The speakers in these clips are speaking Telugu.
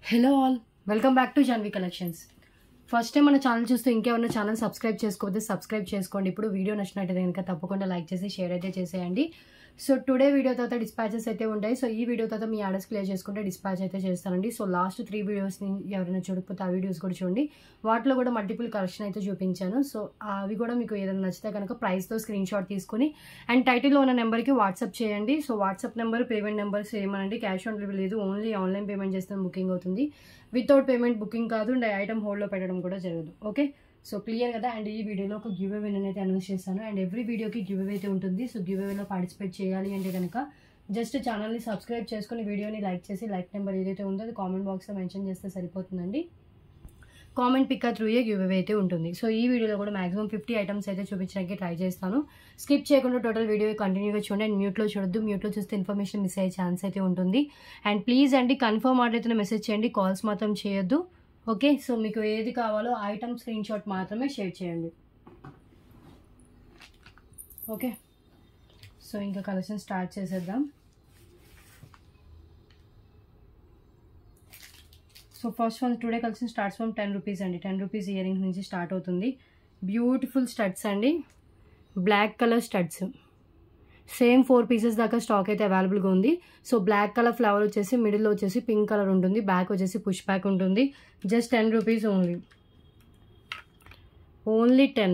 hello all welcome back to Janvi collections first time మన ఛానల్ చూస్తూ ఇంకెవరైనా ఛానల్ సబ్స్క్రైబ్ చేసుకోకపోతే సబ్స్క్రైబ్ చేసుకోండి ఇప్పుడు వీడియో నచ్చినట్టయితే కనుక తప్పకుండా లైక్ చేసి షేర్ అయితే చేసేయండి సో టుడే వీడియో తర్వాత డిస్పాచెస్ అయితే ఉంటాయి సో ఈ వీడియో తర్వాత మీ ఆర్డర్స్ క్లియర్ చేసుకుంటే డిస్పాచ్ అయితే చేస్తానండి సో లాస్ట్ త్రీ వీడియోస్ని ఎవరైనా చూడకపోతే ఆ వీడియోస్ కూడా చూడండి వాటిలో కూడా మల్టిపుల్ కలెక్షన్ అయితే చూపించాను సో అవి కూడా మీకు ఏదైనా నచ్చితే కనుక ప్రైస్తో స్క్రీన్ షాట్ తీసుకుని అండ్ టైటిల్లో ఉన్న నెంబర్కి వాట్సాప్ చేయండి so WhatsApp number payment number same అనండి క్యాష్ ఆన్ డెలివరీ లేదు ఓన్లీ ఆన్లైన్ పేమెంట్ చేస్తే బుకింగ్ అవుతుంది వితౌట్ పేమెంట్ బుకింగ్ కాదు అండ్ ఐటమ్ హోల్డ్లో పెట్టడం కూడా జరగదు ఓకే సో క్లియర్ కదా అండ్ ఈ వీడియోలో ఒక గివ్ అవే అయితే అనౌన్స్ చేస్తాను అండ్ ఎవ్రీ వీడియోకి గివ్ అవే అయితే ఉంటుంది సో గివ్ అవేలో పార్టిసిపేట్ చేయాలి అంటే కనుక జస్ట్ ఛానల్ని సబ్స్క్రైబ్ చేసుకుని వీడియోని లైక్ చేసి లైక్ నెంబర్ ఏదైతే ఉందో అది కామెంట్ బాక్స్లో మెన్షన్ చేస్తే సరిపోతుందండి comment pick through a giveaway అయితే ఉంటుంది సో ఈ వీడియోలో కూడా మాక్సిమం ఫిఫ్టీ ఐటమ్స్ అయితే చూపించడానికి ట్రై చేస్తాను స్కిప్ చేయకుండా టోటల్ వీడియో కంటిన్యూగా చూడండి అండ్ మ్యూట్లో చూడొద్దు మ్యూట్లో చూస్తే ఇన్ఫర్మేషన్ మిస్ అయ్యే ఛాన్స్ అయితే ఉంటుంది అండ్ ప్లీజ్ అండి కన్ఫర్మ్ ఆర్డర్ అయితే మెసేజ్ చేయండి కాల్స్ మాత్రం చేయొద్దు ఓకే సో మీకు ఏది కావాలో ఐటమ్ స్క్రీన్ షాట్ మాత్రమే షేర్ చేయండి ఓకే సో ఇంకా కలెక్షన్ స్టార్ట్ చేసేద్దాం so first one today collection starts from ten rupees అండి టెన్ రూపీస్ ఇయర్ రింగ్స్ నుంచి స్టార్ట్ అవుతుంది బ్యూటిఫుల్ స్టడ్స్ అండి black colour studs same four pieces దాకా స్టాక్ అయితే అవైలబుల్గా ఉంది సో బ్లాక్ కలర్ ఫ్లవర్ వచ్చేసి మిడిల్లో వచ్చేసి పింక్ కలర్ ఉంటుంది బ్యాక్ వచ్చేసి పుష్ బ్యాక్ ఉంటుంది just ten rupees only only ten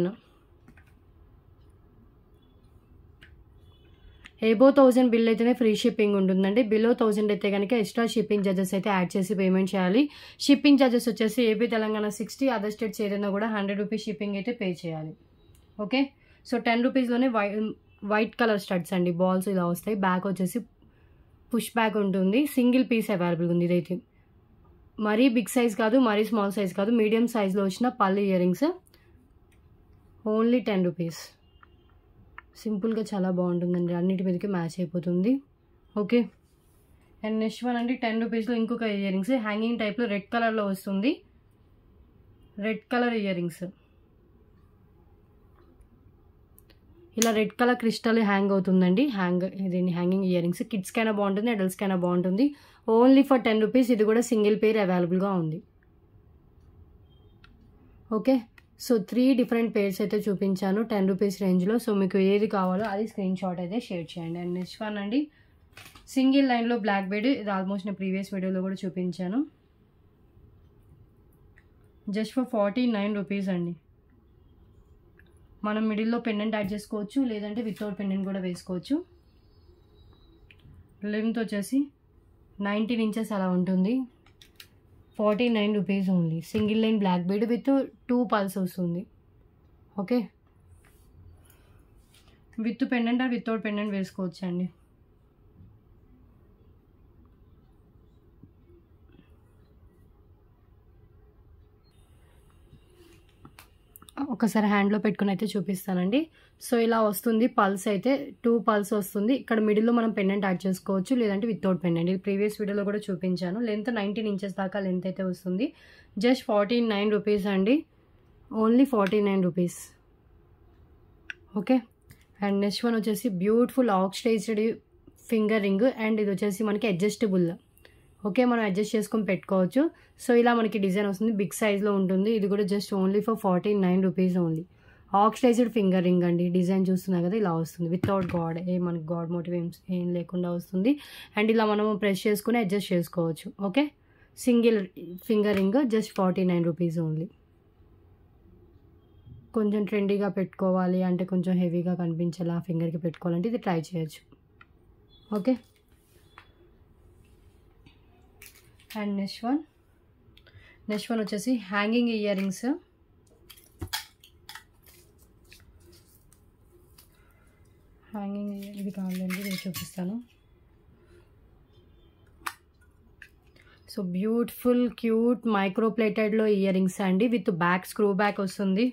above thousand bill అయితేనే ఫ్రీ షిప్పింగ్ ఉంటుందండి బిలో థౌజండ్ అయితే కనుక ఎక్స్ట్రా షిప్పింగ్ చార్జెస్ అయితే యాడ్ చేసి పేమెంట్ చేయాలి షిప్పింగ్ చార్జెస్ వచ్చేసి AP Telangana sixty other states ఏదైనా కూడా హండ్రెడ్ రూపీస్ షిప్పింగ్ అయితే పే చేయాలి ఓకే సో టెన్ రూపీస్లోనే వై వైట్ కలర్ స్టడ్స్ అండి బాల్స్ ఇలా వస్తాయి బ్యాక్ వచ్చేసి పుష్ బ్యాక్ ఉంటుంది సింగిల్ పీస్ అవైలబుల్ ఉంది ఇదైతే మరీ బిగ్ సైజ్ కాదు మరీ స్మాల్ సైజ్ కాదు మీడియం సైజ్లో వచ్చిన పళ్ళు earrings only ten rupees సింపుల్గా చాలా బాగుంటుందండి అన్నిటి మీదకి మ్యాచ్ అయిపోతుంది ఓకే అండ్ నెక్స్ట్ వన్ అండి టెన్ రూపీస్లో ఇంకొక ఇయర్ రింగ్స్ హ్యాంగింగ్ టైప్లో రెడ్ కలర్లో వస్తుంది రెడ్ కలర్ ఇయర్ రింగ్స్ ఇలా రెడ్ కలర్ క్రిస్టల్ హ్యాంగ్ అవుతుందండి హ్యాంగ్ దీని హ్యాంగింగ్ ఇయర్ రింగ్స్ కిడ్స్కైనా బాగుంటుంది అడల్ట్స్కైనా బాగుంటుంది ఓన్లీ ఫర్ టెన్ రూపీస్ ఇది కూడా సింగిల్ పేర్ అవైలబుల్గా ఉంది okay so three different pairs అయితే చూపించాను టెన్ రూపీస్ రేంజ్లో సో మీకు ఏది కావాలో అది స్క్రీన్ షాట్ అయితే షేర్ చేయండి అండ్ నెక్స్ట్ వన్ అండి సింగిల్ లైన్లో బ్లాక్ బెడ్ ఇది ఆల్మోస్ట్ నేను ప్రీవియస్ వీడియోలో కూడా చూపించాను just for forty nine rupees అండి మనం మిడిల్లో పెండెంట్ యాడ్ చేసుకోవచ్చు లేదంటే వితౌట్ పెండెంట్ కూడా వేసుకోవచ్చు లెంత్ వచ్చేసి నైన్టీన్ ఇంచెస్ అలా ఉంటుంది forty nine rupees only single line black bead with two pearls వస్తుంది okay with pendant or without pendant వేసుకోవచ్చు అండి ఒకసారి హ్యాండ్లో పెట్టుకుని అయితే చూపిస్తానండి సో ఇలా వస్తుంది పల్స్ అయితే టూ పల్స్ వస్తుంది ఇక్కడ మిడిల్లో మనం పెండెంట్ యాడ్ చేసుకోవచ్చు లేదంటే వితౌట్ పెండెంట్ ఇది ప్రీవియస్ వీడియోలో కూడా చూపించాను లెంత్ నైన్టీన్ ఇంచెస్ దాకా లెంత్ అయితే వస్తుంది జస్ట్ ఫార్టీ నైన్ రూపీస్ అండి only forty nine rupees okay and next one వచ్చేసి beautiful oxidised finger ring and ఇది వచ్చేసి మనకి అడ్జస్టబుల్ ఓకే మనం అడ్జస్ట్ చేసుకొని పెట్టుకోవచ్చు సో ఇలా మనకి డిజైన్ వస్తుంది బిగ్ సైజ్లో ఉంటుంది ఇది కూడా just only for forty nine rupees only oxidised finger ring అండి డిజైన్ చూస్తున్నా కదా ఇలా వస్తుంది వితౌట్ గాడ్ ఏ మనకి గాడ్ మోటివ్ ఏం ఏం లేకుండా వస్తుంది అండ్ ఇలా మనం ప్రెస్ చేసుకుని అడ్జస్ట్ చేసుకోవచ్చు okay single finger ring just forty nine rupees only కొంచెం ట్రెండీగా పెట్టుకోవాలి అంటే కొంచెం హెవీగా కనిపించేలా ఫింగర్కి పెట్టుకోవాలంటే ఇది ట్రై చేయొచ్చు okay and next one next one వచ్చేసి హ్యాంగింగ్ ఇయర్ రింగ్స్ హ్యాంగింగ్ ఇది కావాలండి నేను చూపిస్తాను సో బ్యూటిఫుల్ క్యూట్ మైక్రో ప్లేటెడ్లో ఇయర్ రింగ్స్ అండి విత్ బ్యాక్ స్క్రూ బ్యాక్ వస్తుంది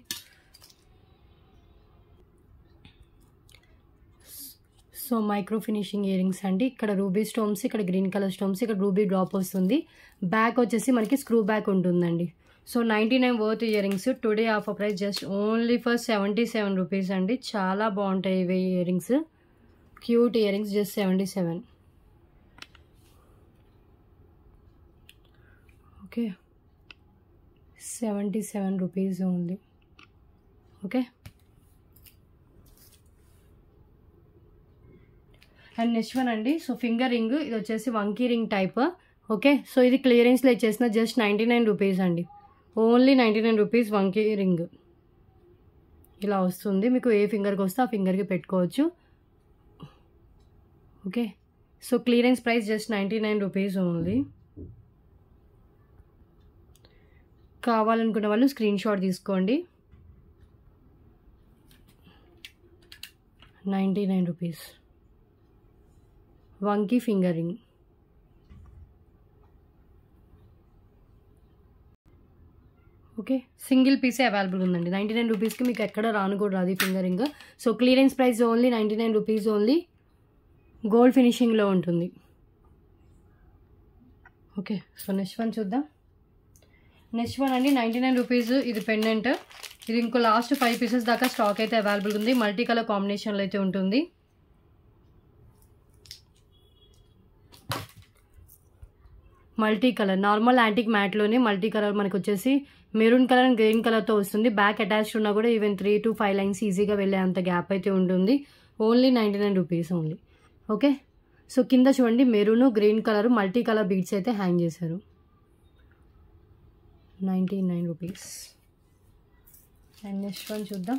so micro finishing earrings అండి ఇక్కడ రూబీ స్టోన్స్ ఇక్కడ గ్రీన్ కలర్ స్టోన్స్ ఇక్కడ రూబీ డ్రాప్ వస్తుంది బ్యాక్ వచ్చేసి మనకి స్క్రూ బ్యాక్ ఉంటుందండి so ninety nine worth earrings today offer price just only for seventy seven rupees అండి చాలా బాగుంటాయి ఇవి earrings cute earrings just seventy seven okay seventy seven rupees ఉంది ఓకే అండ్ నెక్స్ట్ వన్ అండి సో ఫింగర్ రింగ్ ఇది వచ్చేసి వంకీ రింగ్ టైప్ ఓకే సో ఇది క్లియరెన్స్లో ఇచ్చేసిన జస్ట్ నైంటీ నైన్ రూపీస్ అండి ఓన్లీ నైంటీ నైన్ రూపీస్ వంకీ రింగ్ ఇలా వస్తుంది మీకు ఏ ఫింగర్కి వస్తే ఆ ఫింగర్కి పెట్టుకోవచ్చు okay so clearance price just ninety nine rupees only కావాలనుకున్న వాళ్ళు స్క్రీన్ షాట్ తీసుకోండి నైంటీ నైన్ రూపీస్ వంకీ ఫింగరింగ్ ఓకే సింగిల్ పీసే అవైలబుల్ ఉందండి నైంటీ నైన్ రూపీస్కి మీకు ఎక్కడ రాను కూడా రాదు ఈ finger ring so clearance price only ninety nine rupees only gold ఫినిషింగ్లో ఉంటుంది ఓకే సో నెక్స్ట్ వన్ చూద్దాం నెక్స్ట్ వన్ అండి నైంటీ నైన్ రూపీస్ ఇది పెండెంట్ ఇది ఇంకో లాస్ట్ ఫైవ్ పీసెస్ దాకా స్టాక్ అయితే అవైలబుల్ ఉంది మల్టీ కలర్ కాంబినేషన్లో అయితే ఉంటుంది మల్టీ కలర్ నార్మల్ యాంటిక్ మ్యాట్లోనే మల్టీ కలర్ మనకు వచ్చేసి మెరూన్ కలర్ అండ్ గ్రీన్ కలర్తో వస్తుంది బ్యాక్ అటాచ్డ్ ఉన్నా కూడా even three to five lines ఈజీగా వెళ్ళే అంత గ్యాప్ అయితే ఉంటుంది only ninety nine rupees only okay so కింద చూడండి maroon green colour multi colour beads అయితే హ్యాంగ్ చేశారు ninety nine rupees and next one చూద్దాం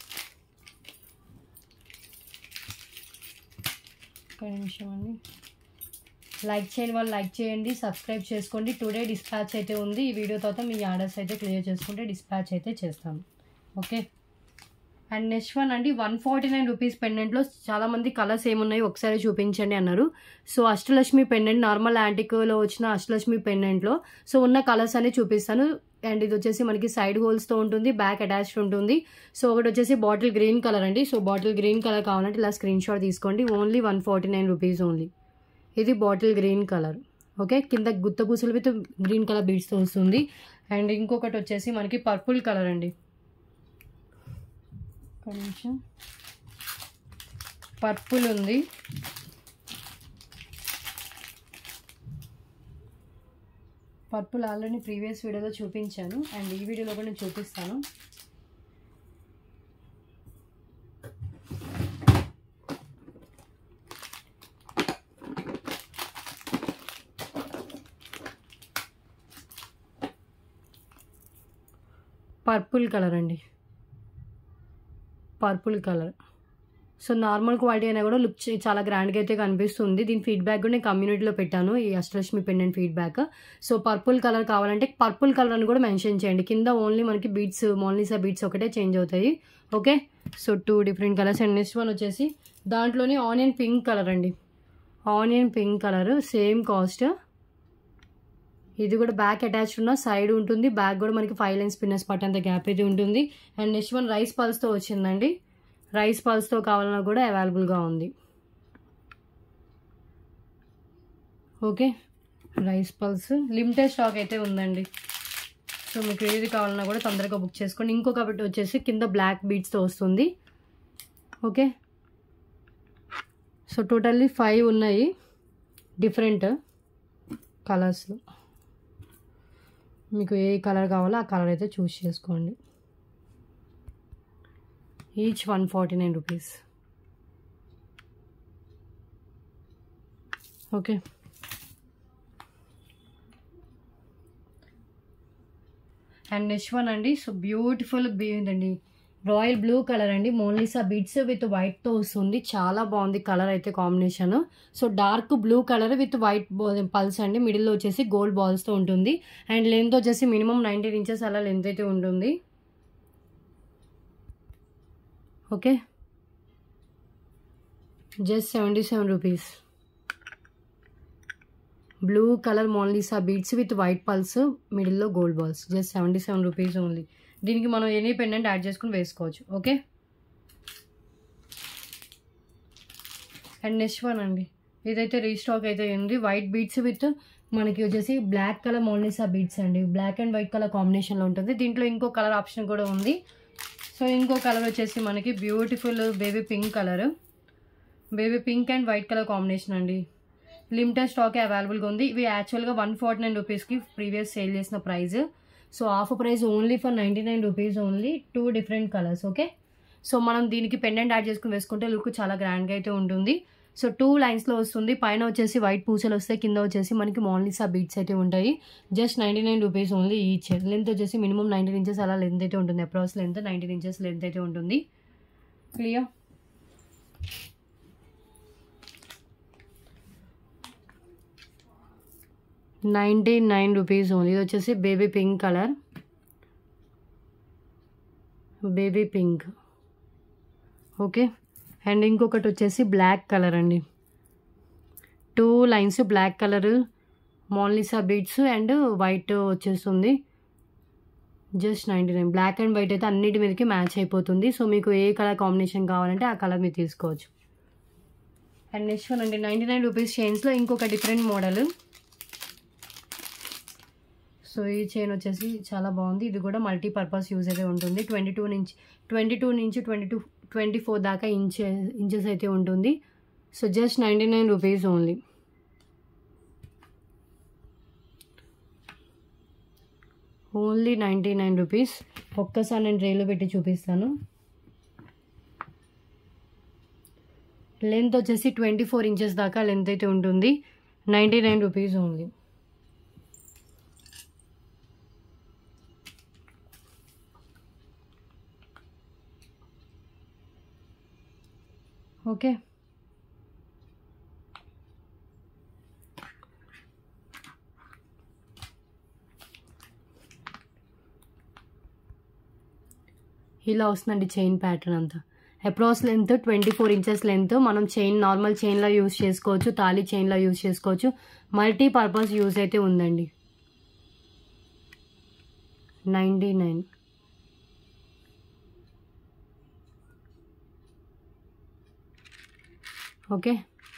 ఒక నిమిషం అండి లైక్ చేయని వాళ్ళు లైక్ చేయండి సబ్స్క్రైబ్ చేసుకోండి టుడే డిస్పాచ్ అయితే ఉంది ఈ వీడియో తర్వాత మీ ఆర్డర్స్ అయితే క్లియర్ చేసుకుంటే డిస్పాచ్ అయితే చేస్తాము ఓకే అండ్ నెక్స్ట్ వన్ అండి వన్ ఫార్టీ నైన్ రూపీస్ పెండెంట్లో చాలామంది కలర్స్ ఏమున్నాయి ఒకసారి చూపించండి అన్నారు సో అష్టలక్ష్మి పెండెంట్ నార్మల్ యాంటిక్లో వచ్చిన అష్టలక్ష్మి పెండెంట్లో సో ఉన్న కలర్స్ అన్ని చూపిస్తాను అండ్ ఇది వచ్చేసి మనకి సైడ్ హోల్స్తో ఉంటుంది బ్యాక్ అటాచ్డ్ ఉంటుంది సో ఒకటి వచ్చేసి బాటిల్ గ్రీన్ కలర్ అండి సో బాటిల్ గ్రీన్ కలర్ కావాలంటే ఇలా స్క్రీన్ షాట్ తీసుకోండి only one forty nine rupees only ఇది బాటిల్ గ్రీన్ కలర్ ఓకే కింద గుత్త పూసలు విత్ గ్రీన్ కలర్ బీడ్స్తో వస్తుంది అండ్ ఇంకొకటి వచ్చేసి మనకి పర్పుల్ కలర్ అండి ఒక నిమిషం పర్పుల్ ఉంది పర్పుల్ ఆల్రెడీ ప్రీవియస్ వీడియోలో చూపించాను అండ్ ఈ వీడియోలో కూడా నేను చూపిస్తాను పర్పుల్ కలర్ అండి purple colour so normal quality అయినా కూడా లుక్ చే- చాలా గ్రాండ్గా అయితే కనిపిస్తుంది దీని ఫీడ్బ్యాక్ కూడా నేను కమ్యూనిటీలో పెట్టాను ఈ Ashtalakshmi pendant feedback so purple colour కావాలంటే పర్పుల్ కలర్ అని కూడా మెన్షన్ చేయండి కింద ఓన్లీ మనకి బీట్స్ మోనీసా బీట్స్ ఒకటే చేంజ్ అవుతాయి okay so two different colours and next one వచ్చేసి దాంట్లోనే ఆనియన్ పింక్ కలర్ అండి onion pink colour same cost ఇది కూడా బ్యాక్ అటాచ్డ్ ఉన్న సైడ్ ఉంటుంది బ్యాక్ కూడా మనకి ఫైవ్ లైన్స్ పిన్నర్స్ పట్ట అంత గ్యాప్ అయితే ఉంటుంది అండ్ నెక్స్ట్ వన్ రైస్ పల్స్తో వచ్చిందండి రైస్ పల్స్తో కావాలన్నా కూడా అవైలబుల్గా ఉంది okay rice pearls limited stock అయితే ఉందండి సో మీకు ఏది కావాలన్నా కూడా తొందరగా బుక్ చేసుకోండి ఇంకొకటి వచ్చేసి కింద బ్లాక్ బీడ్స్తో వస్తుంది ఓకే సో టోటల్లీ ఫైవ్ ఉన్నాయి డిఫరెంట్ కలర్స్లో మీకు ఏ కలర్ కావాలో ఆ కలర్ అయితే చూస్ చేసుకోండి each one forty nine rupees okay and next one అండి సో బ్యూటిఫుల్ ఇదండి రాయల్ బ్లూ కలర్ అండి మోన్లీసా బీడ్స్ విత్ వైట్తో వస్తుంది చాలా బాగుంది కలర్ అయితే combination so dark blue colour with white pearls అండి మిడిల్లో వచ్చేసి గోల్డ్ బాల్స్తో ఉంటుంది అండ్ లెంత్ వచ్చేసి మినిమం నైన్టీన్ ఇంచెస్ అలా లెంత్ అయితే ఉంటుంది okay just seventy seven rupees blue colour Monalisa beads with white pearls మిడిల్లో gold balls just seventy seven rupees only దీనికి మనం ఎనీ పెండెంట్ యాడ్ చేసుకుని వేసుకోవచ్చు ఓకే అండ్ నెక్స్ట్ వన్ అండి ఇదైతే రీస్టాక్ అయితే ఉంది వైట్ బీడ్స్ విత్ మనకి వచ్చేసి బ్లాక్ కలర్ మోనీసా బీడ్స్ అండి బ్లాక్ అండ్ వైట్ కలర్ కాంబినేషన్లో ఉంటుంది దీంట్లో ఇంకో కలర్ ఆప్షన్ కూడా ఉంది సో ఇంకో కలర్ వచ్చేసి మనకి beautiful baby pink colour baby pink and white colour combination అండి లిమిటెడ్ స్టాక్ అవైలబుల్గా ఉంది ఇవి యాక్చువల్గా వన్ ఫార్టీ నైన్ రూపీస్కి ప్రీవియస్ సేల్ చేసిన price so off price only for ninety nine rupees only two different colours okay so మనం దీనికి పెండెంట్ యాడ్ చేసుకుని వేసుకుంటే లుక్ చాలా గ్రాండ్గా అయితే ఉంటుంది సో టూ లైన్స్లో వస్తుంది పైన వచ్చేసి వైట్ పూసలు వస్తాయి కింద వచ్చేసి మనకి మోన్లిసా బీట్స్ అయితే ఉంటాయి just ninety nine rupees only each length వచ్చేసి మినిమం నైన్టీన్ ఇంచెస్ అలా లెంత్ అయితే ఉంటుంది approx length nineteen inches length అయితే ఉంటుంది clear ninety nine rupees only ఇది వచ్చేసి baby pink colour baby pink okay and ఇంకొకటి వచ్చేసి బ్లాక్ కలర్ అండి two lines black colour Monalisa beads and white వచ్చేస్తుంది just ninety nine black and white అయితే అన్నిటి మీదకి మ్యాచ్ అయిపోతుంది సో మీకు ఏ కలర్ కాంబినేషన్ కావాలంటే ఆ కలర్ మీరు తీసుకోవచ్చు అండ్ నెక్స్ట్ వన్ అండి నైంటీ నైన్ రూపీస్ చైన్స్లో ఇంకొక డిఫరెంట్ మోడల్ సో ఈ చైన్ వచ్చేసి చాలా బాగుంది ఇది కూడా మల్టీపర్పస్ యూజ్ అయితే ఉంటుంది ట్వంటీ టూ నుంచి ట్వంటీ టూ నుంచి ట్వంటీ టూ ట్వంటీ ఫోర్ దాకా ఇంచె ఇంచెస్ అయితే ఉంటుంది so just ninety nine rupees only only ninety nine rupees ఒక్కసారి నేను ట్రేలో పెట్టి చూపిస్తాను లెంత్ వచ్చేసి ట్వంటీ ఫోర్ ఇంచెస్ దాకా లెంత్ అయితే ఉంటుంది ninety nine rupees only okay ఇలా వస్తుందండి చైన్ ప్యాటర్న్ అంతా approx length twenty four inches length మనం చైన్ నార్మల్ చైన్లో యూస్ చేసుకోవచ్చు తాళీ చైన్లో యూస్ చేసుకోవచ్చు మల్టీ పర్పస్ యూజ్ అయితే ఉందండి ninety nine okay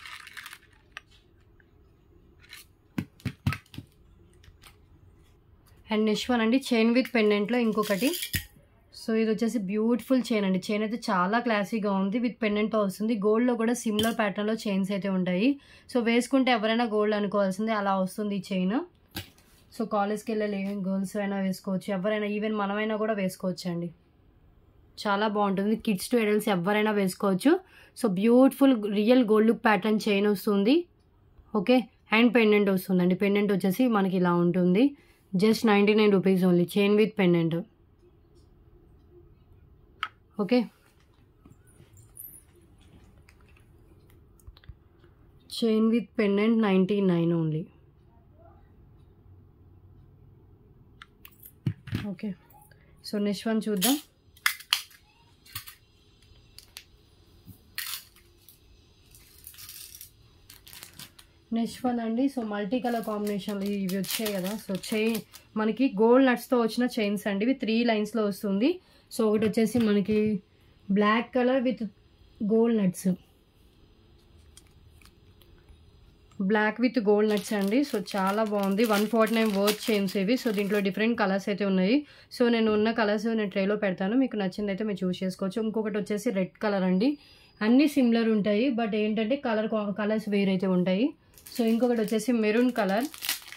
and next one అండి చైన్ విత్ పెండెంట్లో ఇంకొకటి సో ఇది వచ్చేసి బ్యూటిఫుల్ చైన్ అండి చైన్ అయితే చాలా క్లాసీగా ఉంది విత్ పెండెంట్తో వస్తుంది గోల్డ్లో కూడా సిమిలర్ ప్యాటర్న్లో చైన్స్ అయితే ఉంటాయి సో వేసుకుంటే ఎవరైనా గోల్డ్ అనుకోవాల్సిందే అలా వస్తుంది ఈ చైన్ సో కాలేజ్కి వెళ్ళే గర్ల్స్ అయినా వేసుకోవచ్చు ఎవరైనా ఈవెన్ మనమైనా కూడా వేసుకోవచ్చు అండి చాలా బాగుంటుంది కిడ్స్ టు ఎడల్స్ ఎవరైనా వేసుకోవచ్చు so beautiful real gold look pattern chain వస్తుంది ఓకే అండ్ పెండెంట్ వస్తుందండి పెండెంట్ వచ్చేసి మనకి ఇలా ఉంటుంది just ninety nine rupees only chain with pendant okay chain with pendant ninety nine only okay so next one చూద్దాం నెక్స్ట్ వన్ అండి సో మల్టీ కలర్ కాంబినేషన్లో ఇవి వచ్చాయి కదా సో చైన్ మనకి గోల్డ్ నట్స్తో వచ్చిన చైన్స్ అండి ఇవి త్రీ లైన్స్లో వస్తుంది సో ఒకటి వచ్చేసి మనకి black colour with gold nuts black with gold nuts అండి సో చాలా బాగుంది one forty nine worth chains ఇవి సో దీంట్లో డిఫరెంట్ కలర్స్ అయితే ఉన్నాయి సో నేను ఉన్న కలర్స్ నేను ట్రేలో పెడతాను మీకు నచ్చింది అయితే మీరు చూస్ చేసుకోవచ్చు ఇంకొకటి వచ్చేసి రెడ్ కలర్ అండి అన్నీ సిమిలర్ ఉంటాయి బట్ ఏంటంటే కలర్ కలర్స్ వేరైతే ఉంటాయి సో ఇంకొకటి వచ్చేసి maroon colour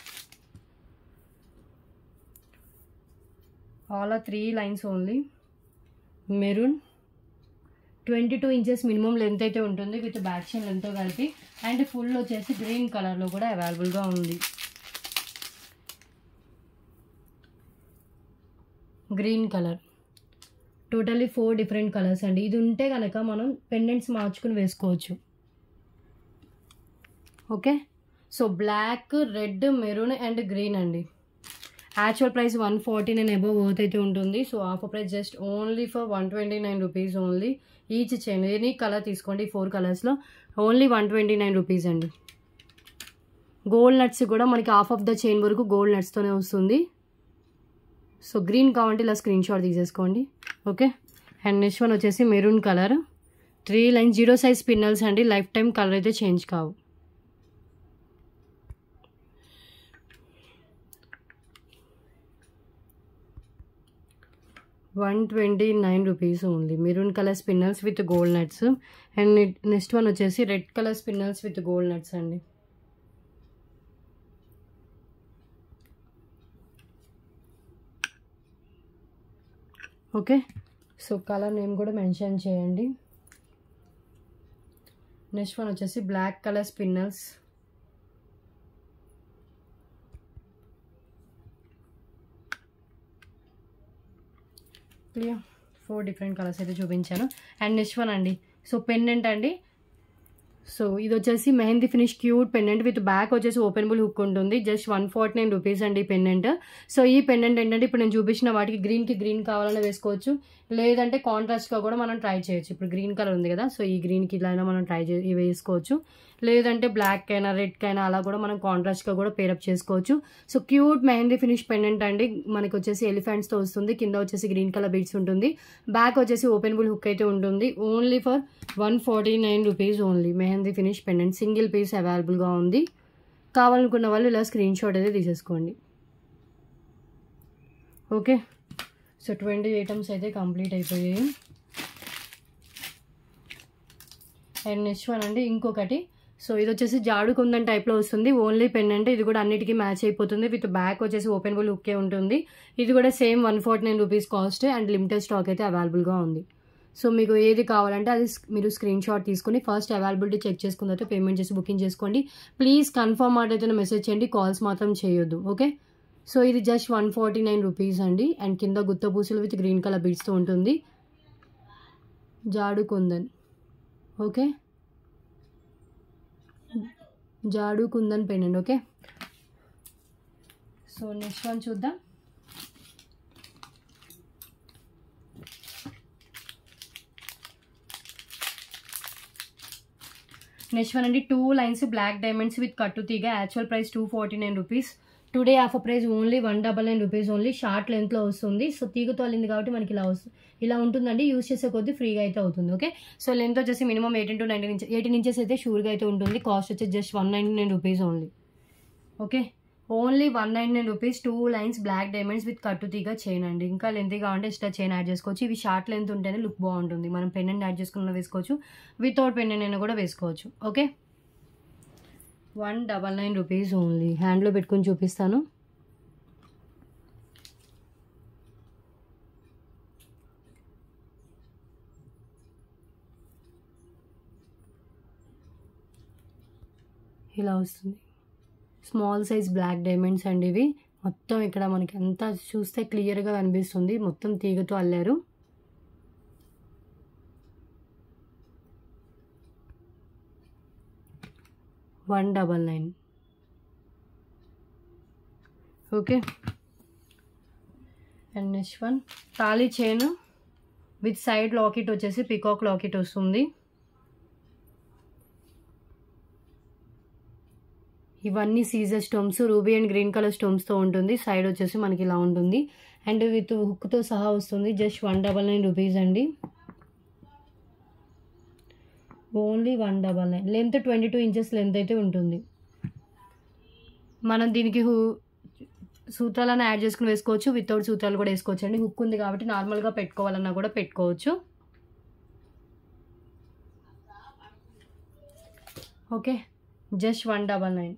all are three lines only maroon twenty two inches minimum length అయితే ఉంటుంది విత్ బ్యాక్ చైన్ లెంత్తో కలిపి అండ్ ఫుల్ వచ్చేసి గ్రీన్ కలర్లో కూడా అవైలబుల్గా ఉంది green colour totally four different colours అండి ఇది ఉంటే కనుక మనం పెండెంట్స్ మార్చుకుని వేసుకోవచ్చు okay so black red maroon and green అండి actual price one forty nine above worth అయితే ఉంటుంది so offer price just only for one twenty nine rupees only each chain any colour తీసుకోండి ఫోర్ కలర్స్లో only one twenty nine rupees అండి గోల్డ్ నట్స్ కూడా మనకి హాఫ్ ఆఫ్ ద చైన్ వరకు గోల్డ్ నట్స్తోనే వస్తుంది సో గ్రీన్ కావాలంటే ఇలా స్క్రీన్ షాట్ తీసేసుకోండి ఓకే అండ్ నెక్స్ట్ వన్ వచ్చేసి maroon colour three line zero size spinels అండి లైఫ్ టైం కలర్ అయితే చేంజ్ కావు one twenty nine rupees only maroon colour spinels with gold nuts and next one వచ్చేసి red colour spinels with gold nuts అండి ఓకే సో కలర్ నేమ్ కూడా మెన్షన్ చేయండి నెక్స్ట్ వన్ వచ్చేసి black colour spinels clear four different colours అయితే చూపించాను అండ్ నెక్స్ట్ వన్ అండి సో పెండెంట్ అండి సో ఇది వచ్చేసి mehndi finish cute pendant with back వచ్చేసి ఓపెనబుల్ హుక్ ఉంటుంది just one forty nine rupees అండి ఈ పెండెంట్ సో ఈ పెండెంట్ ఏంటంటే ఇప్పుడు నేను చూపించిన వాటికి గ్రీన్కి గ్రీన్ కావాలన్నా వేసుకోవచ్చు లేదంటే కాంట్రాస్ట్గా కూడా మనం ట్రై చేయొచ్చు ఇప్పుడు గ్రీన్ కలర్ ఉంది కదా సో ఈ గ్రీన్కి ఇలా అయినా మనం ట్రై చే ఇవి వేసుకోవచ్చు లేదంటే బ్లాక్ అయినా రెడ్ అయినా అలా కూడా మనం కాంట్రాస్ట్గా కూడా పేరప్ చేసుకోవచ్చు so cute mehndi finish pendant అండి మనకి వచ్చేసి ఎలిఫెంట్స్తో వస్తుంది కింద వచ్చేసి గ్రీన్ కలర్ బీడ్స్ ఉంటుంది బ్యాక్ వచ్చేసి ఓపెనబుల్ హుక్ అయితే ఉంటుంది only for one forty nine rupees only mehndi finish pendant single piece అవైలబుల్గా ఉంది కావాలనుకున్న వాళ్ళు ఇలా స్క్రీన్ షాట్ అయితే తీసేసుకోండి ఓకే సో ట్వంటీ ఐటమ్స్ అయితే కంప్లీట్ అయిపోయాయి అండ్ నెక్స్ట్ వన్ అండి ఇంకొకటి సో ఇది వచ్చేసి జాడు కుందన్ టైప్లో వస్తుంది ఓన్లీ పెన్ అంటే ఇది కూడా అన్నిటికీ మ్యాచ్ అయిపోతుంది విత్ బ్యాక్ వచ్చేసి ఓపెనబుల్ హుక్కే ఉంటుంది ఇది కూడా same one forty nine rupees cost and limited stock అయితే అవైలబుల్గా ఉంది సో మీకు ఏది కావాలంటే అది మీరు స్క్రీన్ షాట్ తీసుకుని ఫస్ట్ అవైలబిలిటీ చెక్ చేసుకున్న తర్వాత పేమెంట్ చేసి బుకింగ్ చేసుకోండి ప్లీజ్ కన్ఫర్మ్ మాట అయితే మెసేజ్ చేయండి కాల్స్ మాత్రం చేయొద్దు ఓకే సో ఇది just one forty nine rupees అండి అండ్ కింద గుత్త పూసలు విత్ గ్రీన్ కలర్ బీడ్స్తో ఉంటుంది jadau kundan okay jadau kundan pendant okay so next one చూద్దాం నెక్స్ట్ వన్ అండి two lines black diamonds with కట్టు తీగ actual price two forty nine rupees today offer price only one double nine rupees only short లెంత్లో వస్తుంది సో తీగతో అల్లింది కాబట్టి మనకి ఇలా వస్తుంది ఇలా ఉంటుందండి యూస్ చేసే కొద్దీ ఫ్రీగా అయితే అవుతుంది ఓకే సో లెంత్ వచ్చేసి minimum eighteen to nineteen inches eighteen inches అయితే షూర్గా అయితే ఉంటుంది కాస్ట్ వచ్చేసి just one ninety nine rupees only okay only one nine nine rupees two lines black diamonds with కట్టు తీగ చైన్ అండి ఇంకా లెంత్ కావాలంటే ఎక్స్ట్రా చైన్ యాడ్ చేసుకోవచ్చు ఇవి షార్ట్ లెంత్ ఉంటేనే లుక్ బాగుంటుంది మనం పెండెంట్ యాడ్ చేసుకున్న వేసుకోవచ్చు వితౌట్ పెండెంట్ అయినా కూడా వేసుకోవచ్చు okay one double nine rupees only హ్యాండ్లో పెట్టుకొని చూపిస్తాను ఇలా వస్తుంది స్మాల్ సైజ్ బ్లాక్ డైమండ్స్ అండి ఇవి మొత్తం ఇక్కడ మనకి అంతా చూస్తే క్లియర్గా కనిపిస్తుంది మొత్తం తీగతో అల్లారు one double nine okay and next one thali chain with side locket వచ్చేసి పికాక్ లాకెట్ వస్తుంది ఇవన్నీ CZ stones ruby and green colour స్టోమ్స్తో ఉంటుంది సైడ్ వచ్చేసి మనకి ఇలా ఉంటుంది అండ్ విత్ హుక్తో సహా వస్తుంది just one double nine rupees అండి only one double nine length twenty two inches length అయితే ఉంటుంది మనం దీనికి హూ సూత్రాలను యాడ్ చేసుకుని వేసుకోవచ్చు వితౌట్ సూత్రాలు కూడా వేసుకోవచ్చు అండి హుక్ ఉంది కాబట్టి నార్మల్గా పెట్టుకోవాలన్నా కూడా పెట్టుకోవచ్చు okay just one double nine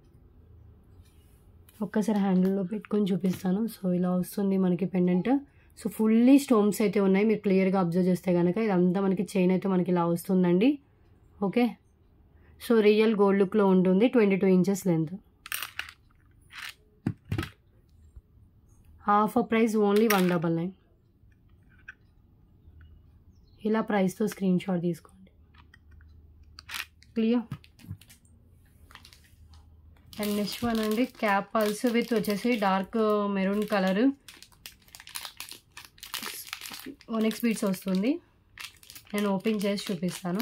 ఒక్కసారి హ్యాండిల్లో పెట్టుకొని చూపిస్తాను సో ఇలా వస్తుంది మనకి పెండెంట్ సో ఫుల్లీ స్టోన్స్ అయితే ఉన్నాయి మీరు క్లియర్గా అబ్జర్వ్ చేస్తే కనుక ఇదంతా మనకి చైన్ అయితే మనకి ఇలా వస్తుందండి ఓకే సో రియల్ గోల్డ్ లుక్లో ఉంటుంది twenty two inches length half price only one double nine ఇలా ప్రైస్తో స్క్రీన్ షాట్ తీసుకోండి క్లియర్ అండ్ నెక్స్ట్ వన్ అండి క్యాప్ పల్స్ విత్ వచ్చేసి dark maroon colour onyx beads వస్తుంది నేను ఓపెన్ చేసి చూపిస్తాను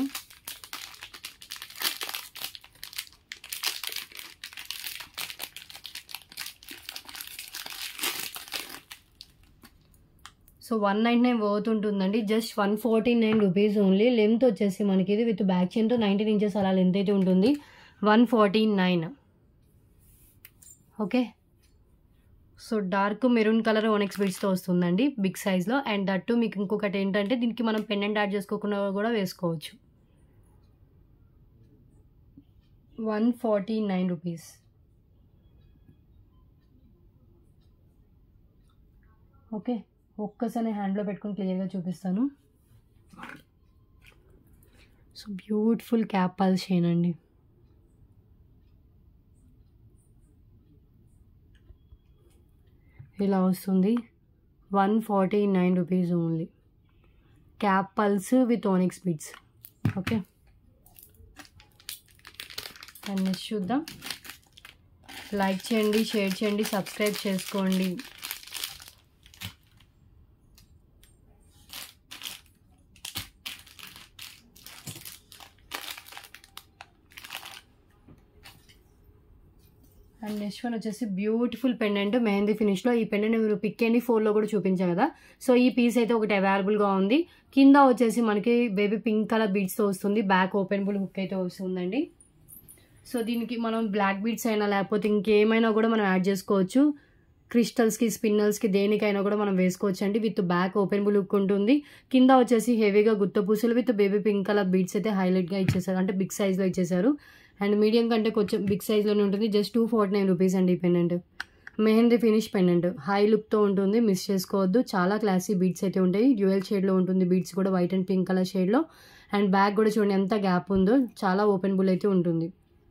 so one ninety nine worth ఉంటుందండి just one forty nine rupees only length వచ్చేసి మనకి ఇది విత్ బ్యాక్ చైన్తో నైన్టీన్ ఇంచెస్ అలా లెంత్ అయితే ఉంటుంది one forty nine okay so dark maroon colour onyx బీడ్స్తో వస్తుందండి బిగ్ సైజ్లో అండ్ దట్టు మీకు ఇంకొకటి ఏంటంటే దీనికి మనం పెండెంట్ యాడ్ చేసుకోకుండా కూడా వేసుకోవచ్చు one forty nine rupees okay ఒక్కసారి హ్యాండ్లో పెట్టుకొని క్లియర్గా చూపిస్తాను సో బ్యూటిఫుల్ క్యాప్ పల్స్ చేయనండి ఇలా వస్తుంది one forty nine rupees only cap pearls with onyx beads okay and next చూద్దాం లైక్ చేయండి షేర్ చేయండి సబ్స్క్రైబ్ చేసుకోండి అండ్ నెక్స్ట్ వన్ వచ్చేసి బ్యూటిఫుల్ పెండెంట్ మెహందీ ఫినిష్లో ఈ పెండెంట్ మీరు పిక్ అండ్ ఫోర్లో కూడా చూపించాం కదా సో ఈ పీస్ అయితే ఒకటి అవైలబుల్గా ఉంది కింద వచ్చేసి మనకి బేబీ పింక్ కలర్ బీడ్స్తో వస్తుంది బ్యాక్ ఓపెనబుల్ హుక్ అయితే వస్తుందండి సో దీనికి మనం బ్లాక్ బీడ్స్ అయినా లేకపోతే ఇంకేమైనా కూడా మనం యాడ్ చేసుకోవచ్చు క్రిస్టల్స్కి స్పిన్నల్స్కి దేనికైనా కూడా మనం వేసుకోవచ్చు అండి విత్ బ్యాక్ ఓపెనబుల్ హుక్ ఉంటుంది కింద వచ్చేసి హెవీగా గుత్త పూసలు with baby pink colour beads అయితే హైలైట్గా ఇచ్చేసారు అంటే బిగ్ సైజ్లో ఇచ్చేసారు అండ్ మీడియం కంటే కొంచెం బిగ్ సైజ్లోనే ఉంటుంది just two forty nine rupees అండి ఈ pendant mehndi finish pendant high లుక్తో ఉంటుంది మిస్ చేసుకోవద్దు చాలా క్లాసీ బీడ్స్ అయితే ఉంటాయి డ్యూయల్ షేడ్లో ఉంటుంది బీడ్స్ కూడా వైట్ అండ్ పింక్ కలర్ షేడ్లో అండ్ బ్యాక్ కూడా చూడండి ఎంత గ్యాప్ ఉందో చాలా ఓపెనబుల్ అయితే ఉంటుంది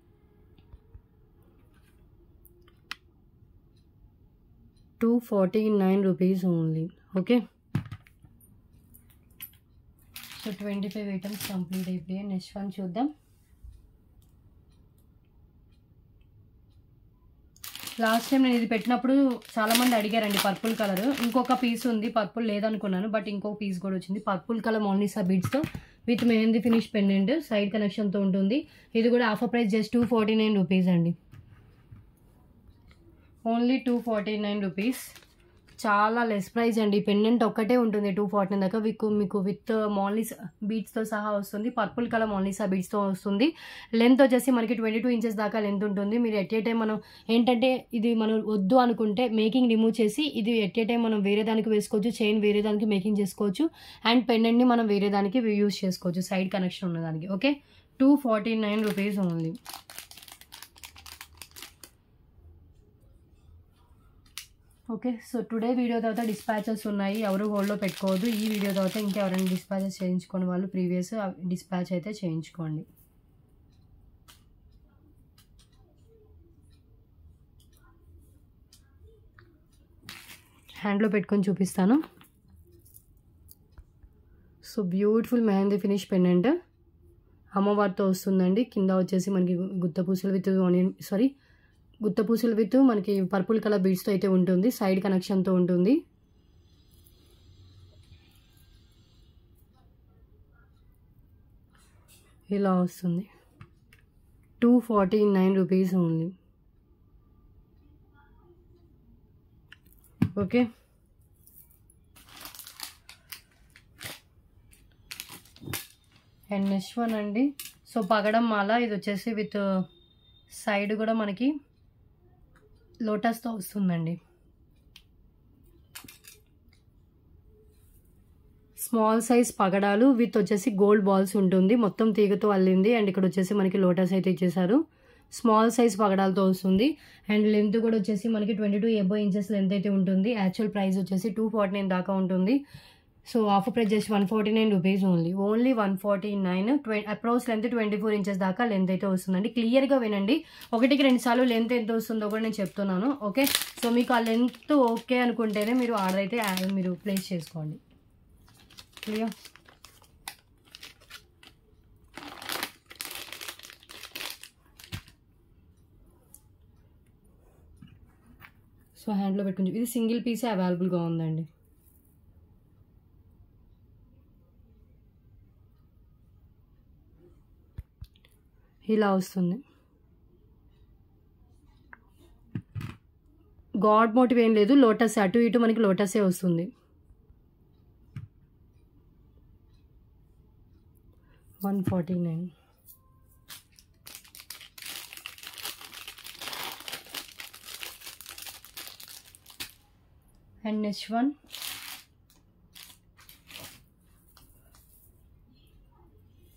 two forty nine rupees only okay so twenty five items complete అయిపోయాయి నెక్స్ట్ వన్ చూద్దాం లాస్ట్ టైం నేను ఇది పెట్టినప్పుడు చాలా మంది అడిగారండి పర్పుల్ కలర్ ఇంకొక పీస్ ఉంది పర్పుల్ లేదనుకున్నాను బట్ ఇంకొక పీస్ కూడా వచ్చింది పర్పుల్ కలర్ మోనిసా బీడ్స్తో with mehndi finish pendant side కనెక్షన్తో ఉంటుంది ఇది కూడా offer price just two forty nine rupees అండి only two forty nine rupees చాలా లెస్ ప్రైస్ అండి పెండెంట్ ఒక్కటే ఉంటుంది టూ ఫార్టీ నైన్ దాకా మీకు మీకు విత్ మాలిస్ బీట్స్తో సహా వస్తుంది పర్పుల్ కలర్ మాలిసా బీట్స్తో వస్తుంది లెంత్ వచ్చేసి మనకి ట్వంటీ టూ ఇంచెస్ దాకా లెంత్ ఉంటుంది మీరు ఎట్ ఏ టైం మనం ఏంటంటే ఇది మనం వద్దు అనుకుంటే మేకింగ్ రిమూవ్ చేసి ఇది ఎట్ ఏ టైం మనం వేరే దానికి వేసుకోవచ్చు చైన్ వేరే దానికి మేకింగ్ చేసుకోవచ్చు అండ్ పెండెంట్ని మనం వేరే దానికి యూస్ చేసుకోవచ్చు సైడ్ కనెక్షన్ ఉన్నదానికి okay two forty nine rupees only okay so today video తర్వాత డిస్పాచెస్ ఉన్నాయి ఎవరు హోల్డ్లో పెట్టుకోవద్దు ఈ వీడియో తర్వాత ఇంకెవరైనా డిస్పాచెస్ చేయించుకోని వాళ్ళు ప్రీవియస్ డిస్పాచ్ అయితే చేయించుకోండి హ్యాండ్లో పెట్టుకొని చూపిస్తాను so beautiful mehndi finish pendant అమ్మవారితో వస్తుందండి కింద వచ్చేసి మనకి గుత్త పూసలు విత్ ఆనియన్ సారీ గుత్త పూసలు విత్ మనకి పర్పుల్ కలర్ బీడ్స్తో అయితే ఉంటుంది సైడ్ కనెక్షన్తో ఉంటుంది ఇలా వస్తుంది two forty nine rupees only okay and next one అండి సో పగడం మాల ఇది వచ్చేసి విత్ సైడ్ కూడా మనకి లోటస్తో వస్తుందండి స్మాల్ సైజ్ పగడాలు విత్ వచ్చేసి గోల్డ్ బాల్స్ ఉంటుంది మొత్తం తీగతో అల్లింది అండ్ ఇక్కడ వచ్చేసి మనకి లోటస్ అయితే ఇచ్చేసారు స్మాల్ సైజ్ పగడాలతో వస్తుంది అండ్ లెంత్ కూడా వచ్చేసి మనకి twenty two above inches length అయితే ఉంటుంది యాక్చువల్ ప్రైస్ వచ్చేసి టూ ఫార్టీ నైన్ దాకా ఉంటుంది so offer price just one forty nine rupees only only one forty nine ట్వె approx length twenty four inches దాకా లెంత్ అయితే వస్తుందండి క్లియర్గా వినండి ఒకటికి రెండు సార్లు లెంత్ ఎంత వస్తుందో కూడా నేను చెప్తున్నాను ఓకే సో మీకు ఆ లెంత్ ఓకే అనుకుంటేనే మీరు ఆర్డర్ అయితే ఆ- మీరు ప్లేస్ చేసుకోండి క్లియర్ సో హ్యాండ్లో పెట్టుకుని చూ- ఇది సింగిల్ పీసే అవైలబుల్గా ఉందండి ఇలా వస్తుంది గాడ్ మోటివ్ ఏం లేదు లోటస్ అటు ఇటు మనకి లోటసే వస్తుంది one forty nine and next one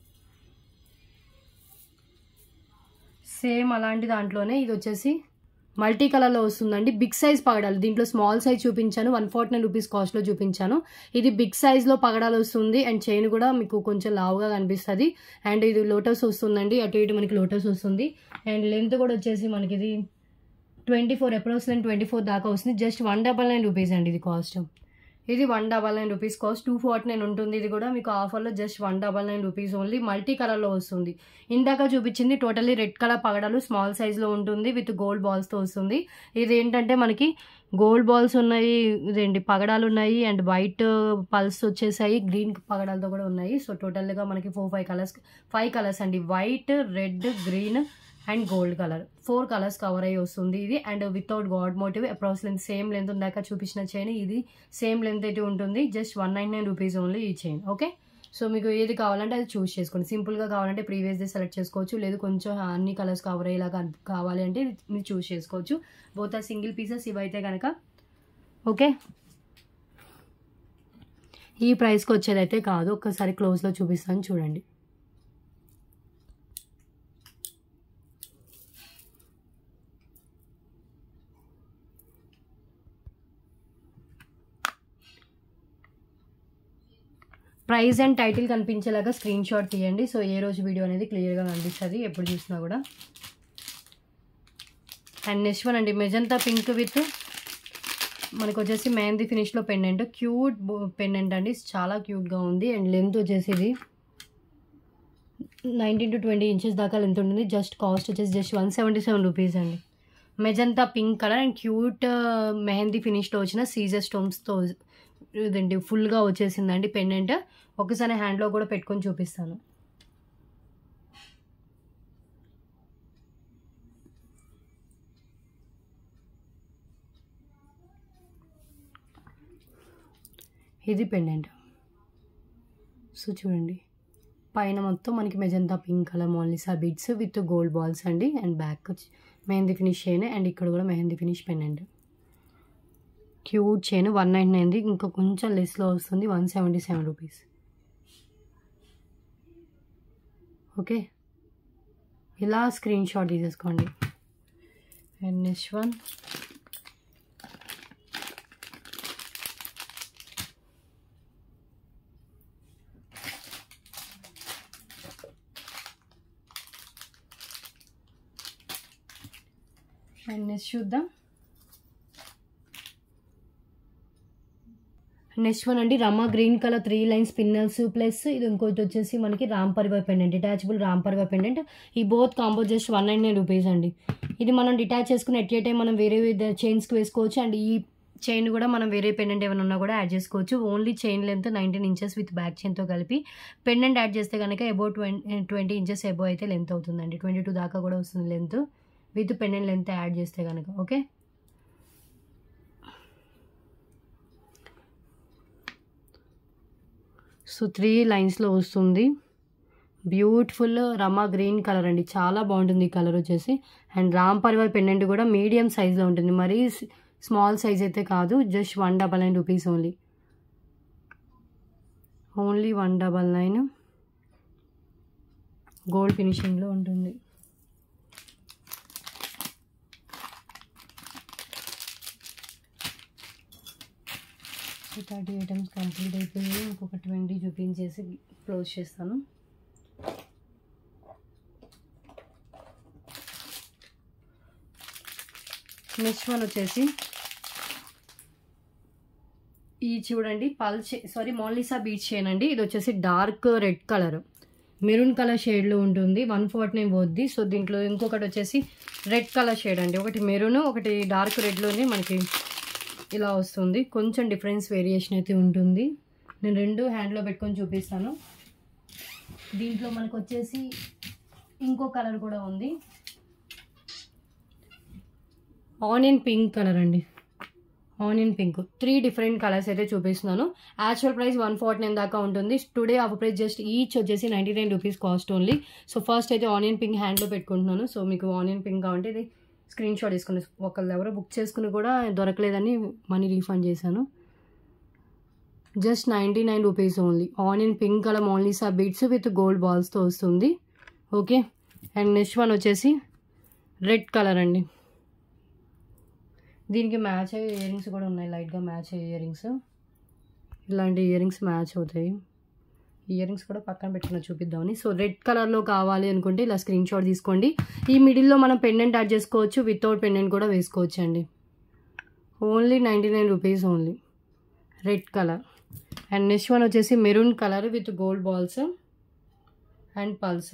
same అలాంటి దాంట్లోనే ఇది వచ్చేసి మల్టీ కలర్లో వస్తుందండి బిగ్ సైజ్ పగడాలు దీంట్లో స్మాల్ సైజ్ చూపించాను వన్ ఫార్టీ నైన్ రూపీస్ కాస్ట్లో చూపించాను ఇది బిగ్ సైజ్లో పగడాలు వస్తుంది అండ్ చైన్ కూడా మీకు కొంచెం లావుగా కనిపిస్తుంది అండ్ ఇది లోటస్ వస్తుందండి అటు ఇటు మనకి లోటస్ వస్తుంది అండ్ లెంత్ కూడా వచ్చేసి మనకి ఇది twenty four approximate twenty four దాకా వస్తుంది just one double nine rupees అండి ఇది కాస్ట్ ఇది one double nine rupees cost two forty nine ఉంటుంది ఇది కూడా మీకు ఆఫర్లో just one double nine rupees only multi కలర్లో వస్తుంది ఇందాక చూపించింది టోటల్లీ రెడ్ కలర్ పగడాలు స్మాల్ సైజ్లో ఉంటుంది విత్ గోల్డ్ బాల్స్తో వస్తుంది ఇది ఏంటంటే మనకి గోల్డ్ బాల్స్ ఉన్నాయి ఇదేంటి పగడాలు ఉన్నాయి అండ్ వైట్ పల్స్ వచ్చేసాయి గ్రీన్ పగడాలతో కూడా ఉన్నాయి సో టోటల్గా మనకి four five colours five colours అండి white red green and gold colour four colours cover అయ్యి వస్తుంది ఇది and without god motive approx length same length ఉందాక చూపించిన చైన్ ఇది సేమ్ లెంత్ అయితే ఉంటుంది just one nine nine rupees only ఈ చైన్ ఓకే సో మీకు ఏది కావాలంటే అది చూస్ చేసుకోండి సింపుల్గా కావాలంటే ప్రీవియస్ డే సెలెక్ట్ చేసుకోవచ్చు లేదు కొంచెం అన్ని కలర్స్ కవర్ అయ్యేలాగా కావాలి అంటే మీరు చూస్ చేసుకోవచ్చు బోత్ ఆ సింగిల్ పీసెస్ ఇవైతే కనుక ఓకే ఈ ప్రైస్కి వచ్చేదైతే కాదు ఒక్కసారి క్లోజ్లో చూపిస్తాను చూడండి ప్రైస్ అండ్ టైటిల్ కనిపించేలాగా స్క్రీన్ షాట్ తీయండి సో ఏ రోజు వీడియో అనేది క్లియర్గా కనిపిస్తుంది ఎప్పుడు చూసినా కూడా అండ్ నెక్స్ట్ వన్ అండి మెజంతా పింక్ విత్ మనకు వచ్చేసి మెహందీ ఫినిష్లో పెండెంట్ క్యూట్ పెండెంట్ అండి చాలా క్యూట్గా ఉంది అండ్ లెంత్ వచ్చేసి ఇది నైన్టీన్ టు ట్వంటీ ఇంచెస్ దాకా లెంత్ ఉంటుంది జస్ట్ కాస్ట్ వచ్చేసి just one seventy seven rupees అండి magenta pink colour and cute mehndi ఫినిష్లో వచ్చిన సీజర్ స్టోన్స్తో ఇదండి ఫుల్గా వచ్చేసిందండి పెండెంట్ ఒకసారి హ్యాండ్లో కూడా పెట్టుకొని చూపిస్తాను ఇది పెండెంట్ సో చూడండి పైన మొత్తం మనకి magenta pink colour monalisa beads with gold balls అండి and back mehndi finish chain and ఇక్కడ కూడా mehndi finish pendant cute chain one nine నైన్ది ఇంకా కొంచెం లెస్లో వస్తుంది one seventy seven rupees okay ఇలా స్క్రీన్ షాట్ తీసేసుకోండి and next one and next చూద్దాం నెక్స్ట్ వన్ అండి Rama green colour three lines spinels plus ఇది ఇంకోటి వచ్చేసి మనకి Ram Parivar pendant detachable Ram Parivar pendant ఈ both combo just one nine nine rupees అండి ఇది మనం డిటాచ్ చేసుకుని ఎట్ ఏ టైం మనం వేరే చైన్స్కి వేసుకోవచ్చు అండ్ ఈ చైన్ కూడా మనం వేరే పెండెంట్ ఏమైనా ఉన్నా కూడా యాడ్ చేసుకోవచ్చు only chain length nineteen inches with back చైన్తో కలిపి పెండెంట్ యాడ్ చేస్తే కనుక about twenty twenty inches above అయితే లెంత్ అవుతుందండి ట్వంటీ టూ దాకా కూడా వస్తుంది length with pendant length add చేస్తే కనుక ఓకే సో త్రీ లైన్స్లో వస్తుంది బ్యూటిఫుల్ రమా గ్రీన్ కలర్ అండి చాలా బాగుంటుంది ఈ కలర్ వచ్చేసి అండ్ రామ్ పరివార్ పెండెంట్ కూడా మీడియం సైజ్లో ఉంటుంది మరీ స్మాల్ సైజ్ అయితే కాదు just one double nine rupees only only one double nine gold ఫినిషింగ్లో ఉంటుంది థర్టీ ఐటమ్స్ కంప్లీట్ అయిపోయి ఇంకొక ట్వంటీ చూపించేసి క్లోజ్ చేస్తాను నెక్స్ట్ వన్ వచ్చేసి ఈ చూడండి పల్ సారీ మోలిసా బీచ్ చేయనండి ఇది వచ్చేసి dark red colour maroon colour షేడ్లో ఉంటుంది వన్ ఫార్టీ నైన్ పోద్ది సో దీంట్లో ఇంకొకటి వచ్చేసి రెడ్ కలర్ షేడ్ అండి ఒకటి మెరూన్ ఒకటి డార్క్ రెడ్లోనే మనకి ఇలా వస్తుంది కొంచెం డిఫరెన్స్ వేరియేషన్ అయితే ఉంటుంది నేను రెండు హ్యాండ్లో పెట్టుకొని చూపిస్తాను దీంట్లో మనకు వచ్చేసి ఇంకో కలర్ కూడా ఉంది ఆనియన్ పింక్ కలర్ అండి onion pink three different colours అయితే చూపిస్తున్నాను actual price one forty nine దాకా ఉంటుంది today offer price just each వచ్చేసి ninety nine rupees cost only so first అయితే ఆనియన్ పింక్ హ్యాండ్లో పెట్టుకుంటున్నాను సో మీకు ఆనియన్ పింక్ కావాలంటే ఇది స్క్రీన్ షాట్ తీసుకుని ఒకళ్ళు ఎవరో బుక్ చేసుకుని కూడా దొరకలేదని మనీ రీఫండ్ చేశాను just ninety nine rupees only onion pink colour Mona Lisa beads with gold బాల్స్తో వస్తుంది ఓకే అండ్ నెక్స్ట్ వన్ వచ్చేసి రెడ్ కలర్ అండి దీనికి మ్యాచ్ అయ్యే ఇయర్ రింగ్స్ కూడా ఉన్నాయి లైట్గా మ్యాచ్ అయ్యే ఇయర్ రింగ్స్ ఇలాంటి ఇయర్ రింగ్స్ మ్యాచ్ అవుతాయి ఇయర్ రింగ్స్ కూడా పక్కన పెట్టుకుని చూపిద్దామని సో రెడ్ కలర్లో కావాలి అనుకుంటే ఇలా స్క్రీన్ షాట్ తీసుకోండి ఈ మిడిల్లో మనం పెండెంట్ యాడ్ చేసుకోవచ్చు వితౌట్ పెండెంట్ కూడా వేసుకోవచ్చు అండి only ninety nine rupees only red colour and next one వచ్చేసి maroon colour with gold balls and pearls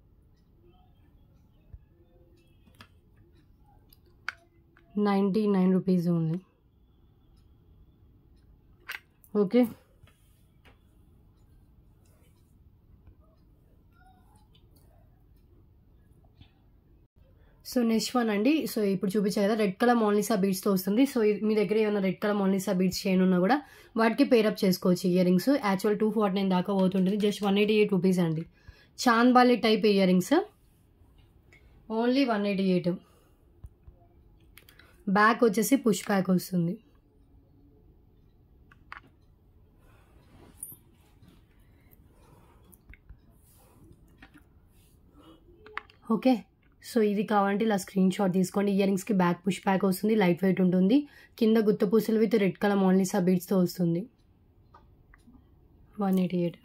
ninety nine rupees only okay so next one అండి సో ఇప్పుడు చూపించా కదా రెడ్ కలర్ మోనలిసా బీడ్స్తో వస్తుంది సో ఇది- మీ దగ్గర ఏమైనా red colour Mona Lisa beads chain ఉన్నా కూడా వాటికి పేరప్ చేసుకోవచ్చు earrings actual two forty nine దాకా పోతుంటుంది just one eighty eight rupees అండి chandbali type earrings only one eighty eight back వచ్చేసి పుష్ బ్యాక్ వస్తుంది ఓకే సో ఇది కావాలంటే ఇలా స్క్రీన్ షాట్ తీసుకోండి ఇయర్ రింగ్స్కి బ్యాక్ పుష్ బ్యాక్ వస్తుంది లైట్ వెయిట్ ఉంటుంది కింద గుత్త పూసలు విత్ రెడ్ కలర్ మోనలిసా బీడ్స్తో వస్తుంది one eighty eight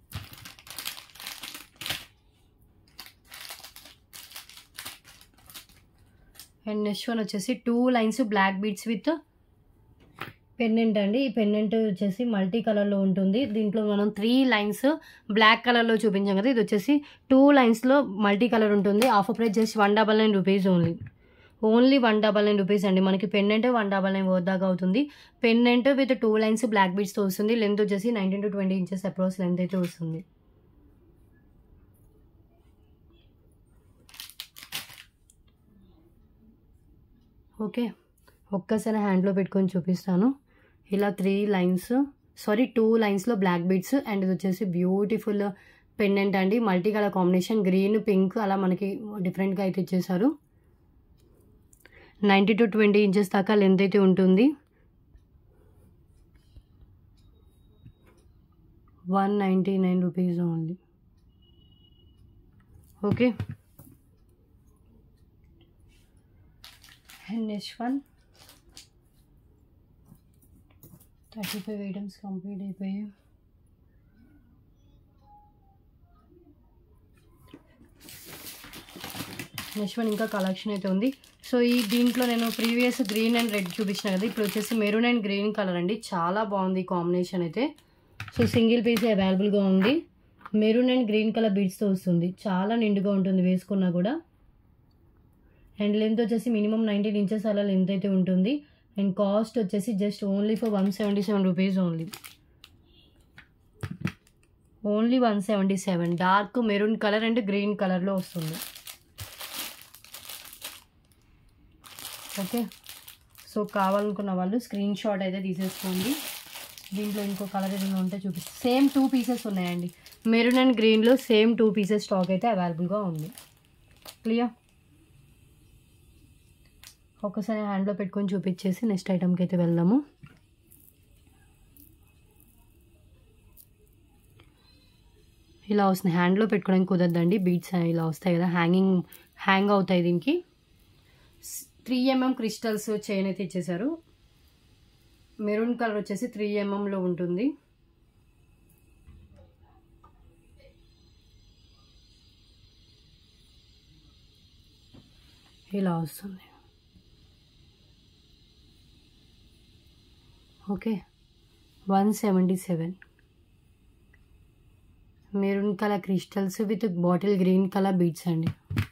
and next one వచ్చేసి two lines black beads with pendant అండి ఈ పెండెంట్ వచ్చేసి మల్టీ కలర్లో ఉంటుంది దీంట్లో మనం త్రీ లైన్స్ బ్లాక్ కలర్లో చూపించాం కదా ఇది వచ్చేసి టూ లైన్స్లో మల్టీ కలర్ ఉంటుంది offer price just one double nine rupees only only one double nine rupees అండి మనకి పెండెంట్ వన్ డబల్ నైన్ దాకా అవుతుంది pendant with two lines black బీడ్స్తో వస్తుంది లెంత్ వచ్చేసి nineteen to twenty inches approach length అయితే వస్తుంది ఓకే ఒక్కసారి హ్యాండ్లో పెట్టుకొని చూపిస్తాను ఇలా త్రీ లైన్స్ సారీ టూ లైన్స్లో బ్లాక్ బీడ్స్ అండ్ ఇది వచ్చేసి బ్యూటిఫుల్ పెండెంట్ అండి multi colour combination green pink అలా మనకి డిఫరెంట్గా అయితే ఇచ్చేసారు నైంటీ టు ట్వంటీ ఇంచెస్ దాకా లెంత్ అయితే ఉంటుంది one ninety nine rupees only okay and next one thirty five items complete అయిపోయాయి నెక్స్ట్ వన్ ఇంకా కలెక్షన్ అయితే ఉంది సో ఈ దీంట్లో నేను ప్రీవియస్ గ్రీన్ అండ్ రెడ్ చూపించిన కదా ఇప్పుడు వచ్చేసి మెరూన్ అండ్ గ్రీన్ కలర్ అండి చాలా బాగుంది కాంబినేషన్ అయితే సో సింగిల్ పీస్ అవైలబుల్గా ఉంది మెరూన్ అండ్ గ్రీన్ కలర్ బీడ్స్తో వస్తుంది చాలా నిండుగా ఉంటుంది వేసుకున్నా కూడా అండ్ లెంత్ వచ్చేసి మినిమం నైన్టీన్ ఇంచెస్ అలా లెంత్ అయితే ఉంటుంది అండ్ కాస్ట్ వచ్చేసి just only for one seventy seven rupees only only one seventy seven dark maroon colour and green కలర్లో వస్తుంది ఓకే సో కావాలనుకున్న వాళ్ళు స్క్రీన్ షాట్ అయితే తీసేసుకోండి దీంట్లో ఇంకో కలర్ ఏదైనా ఉంటే చూపిస్తాను సేమ్ టూ పీసెస్ ఉన్నాయండి మెరూన్ అండ్ గ్రీన్లో సేమ్ టూ పీసెస్ స్టాక్ అయితే అవైలబుల్గా ఉంది క్లియర్ ఒకసారి హ్యాండ్లో పెట్టుకొని చూపించేసి నెక్స్ట్ ఐటమ్కి అయితే వెళ్దాము ఇలా వస్తుంది హ్యాండ్లో పెట్టుకోవడానికి కుదరదండి బీట్స్ ఇలా వస్తాయి కదా హ్యాంగింగ్ హ్యాంగ్ అవుతాయి దీనికి త్రీ ఎంఎం క్రిస్టల్స్ చైన్ అయితే ఇచ్చేసారు మెరూన్ కలర్ వచ్చేసి త్రీ ఎంఎంలో ఉంటుంది ఇలా వస్తుంది okay one seventy seven maroon colour crystals with bottle green colour beads అండి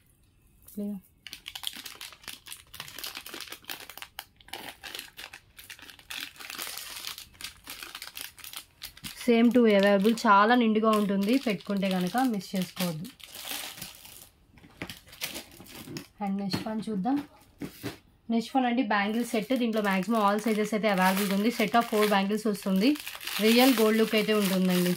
సేమ్ టు అవైలబుల్ చాలా నిండుగా ఉంటుంది పెట్టుకుంటే కనుక మిస్ చేసుకోవద్దు అండ్ నెక్స్ట్ వన్ చూద్దాం నెక్స్ట్ వన్ అండి బ్యాంగిల్ సెట్ దీంట్లో మాక్సిమం ఆల్ సైజెస్ అయితే అవైలబుల్ ఉంది సెట్ ఆఫ్ ఫోర్ బ్యాంగిల్స్ వస్తుంది రియల్ గోల్డ్ లుక్ అయితే ఉంటుందండి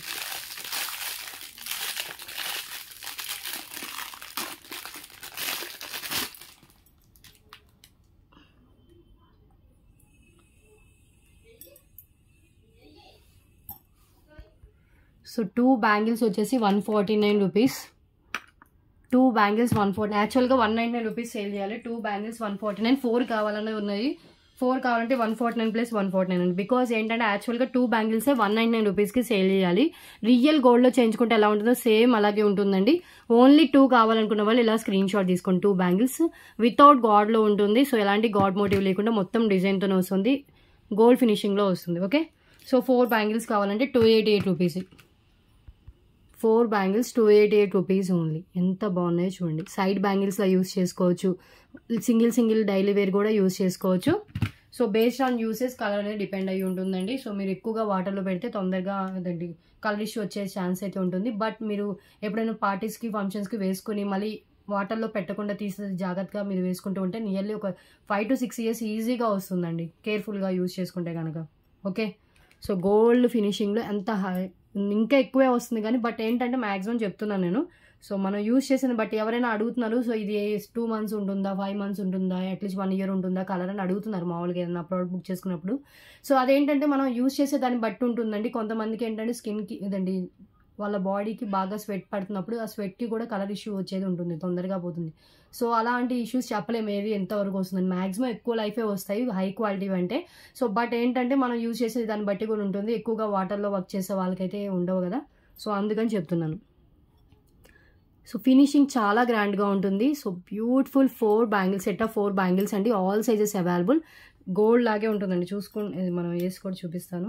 సో టూ బ్యాంగిల్స్ వచ్చేసి one forty nine rupees two bangles one forty యాక్చువల్గా one nine nine rupees sale చేయాలి two bangles one forty nine four కావాలనే ఉన్నాయి ఫోర్ కావాలంటే one forty nine plus one forty nine అండి బికాస్ ఏంటంటే యాక్చువల్గా టూ బ్యాంగిల్సే వన్ నైన్ నైన్ రూపీస్కి సేల్ చేయాలి రియల్ గోల్డ్లో చేయించుకుంటే ఎలా ఉంటుందో సేమ్ అలాగే ఉంటుందండి ఓన్లీ టూ కావాలనుకున్న వాళ్ళు ఇలా స్క్రీన్ షాట్ తీసుకోండి టూ బ్యాంగిల్స్ వితౌట్ గాడ్లో ఉంటుంది సో ఎలాంటి గాడ్ మోటివ్ లేకుండా మొత్తం డిజైన్తోనే వస్తుంది గోల్డ్ ఫినిషింగ్లో వస్తుంది ఓకే సో ఫోర్ బ్యాంగిల్స్ కావాలంటే two eighty eight rupees four bangles two eighty eight rupees only ఎంత బాగున్నాయో చూడండి సైడ్ బ్యాంగిల్స్లో యూస్ చేసుకోవచ్చు సింగిల్ సింగిల్ డైలీ వేర్ కూడా యూస్ చేసుకోవచ్చు so based on uses colour అనేది డిపెండ్ అయ్యి ఉంటుందండి సో మీరు ఎక్కువగా వాటర్లో పెడితే తొందరగా అదండి కలర్ ఇష్యూ వచ్చే ఛాన్స్ అయితే ఉంటుంది బట్ మీరు ఎప్పుడైనా పార్టీస్కి ఫంక్షన్స్కి వేసుకుని మళ్ళీ వాటర్లో పెట్టకుండా తీసే జాగ్రత్తగా మీరు వేసుకుంటూ ఉంటే నియర్లీ ఒక ఫైవ్ టు సిక్స్ ఇయర్స్ ఈజీగా వస్తుందండి కేర్ఫుల్గా యూస్ చేసుకుంటే కనుక ఓకే సో గోల్డ్ ఫినిషింగ్లో ఎంత హై ఇంకా ఎక్కువే వస్తుంది కానీ బట్ ఏంటంటే మ్యాక్సిమం చెప్తున్నాను నేను సో మనం యూస్ చేసిన బట్టి ఎవరైనా అడుగుతున్నారు సో ఇది టూ మంత్స్ ఉంటుందా ఫైవ్ మంత్స్ ఉంటుందా అట్లీస్ట్ వన్ ఇయర్ ఉంటుందా కలర్ అని అడుగుతున్నారు మామూలుగా ఏదైనా ప్రోడక్ట్ బుక్ చేసుకున్నప్పుడు సో అదేంటంటే మనం యూస్ చేసే దాన్ని బట్టి ఉంటుందండి కొంతమందికి ఏంటంటే స్కిన్కి ఇదండి వాళ్ళ బాడీకి బాగా స్వెట్ పడుతున్నప్పుడు ఆ స్వెట్కి కూడా కలర్ ఇష్యూ వచ్చేది ఉంటుంది తొందరగా పోతుంది సో అలాంటి ఇష్యూస్ చెప్పలేము ఏది ఎంతవరకు వస్తుంది మ్యాక్సిమం ఎక్కువ లైఫే వస్తాయి హై క్వాలిటీ అంటే సో బట్ ఏంటంటే మనం యూజ్ చేసే దాన్ని బట్టి కూడా ఉంటుంది ఎక్కువగా వాటర్లో వర్క్ చేసే వాళ్ళకైతే ఉండవు కదా సో అందుకని చెప్తున్నాను సో ఫినిషింగ్ చాలా గ్రాండ్గా ఉంటుంది so beautiful four bangles set of four bangles అండి ఆల్ సైజెస్ అవైలబుల్ గోల్డ్ లాగే ఉంటుందండి చూసుకుని మనం వేసి కూడా చూపిస్తాను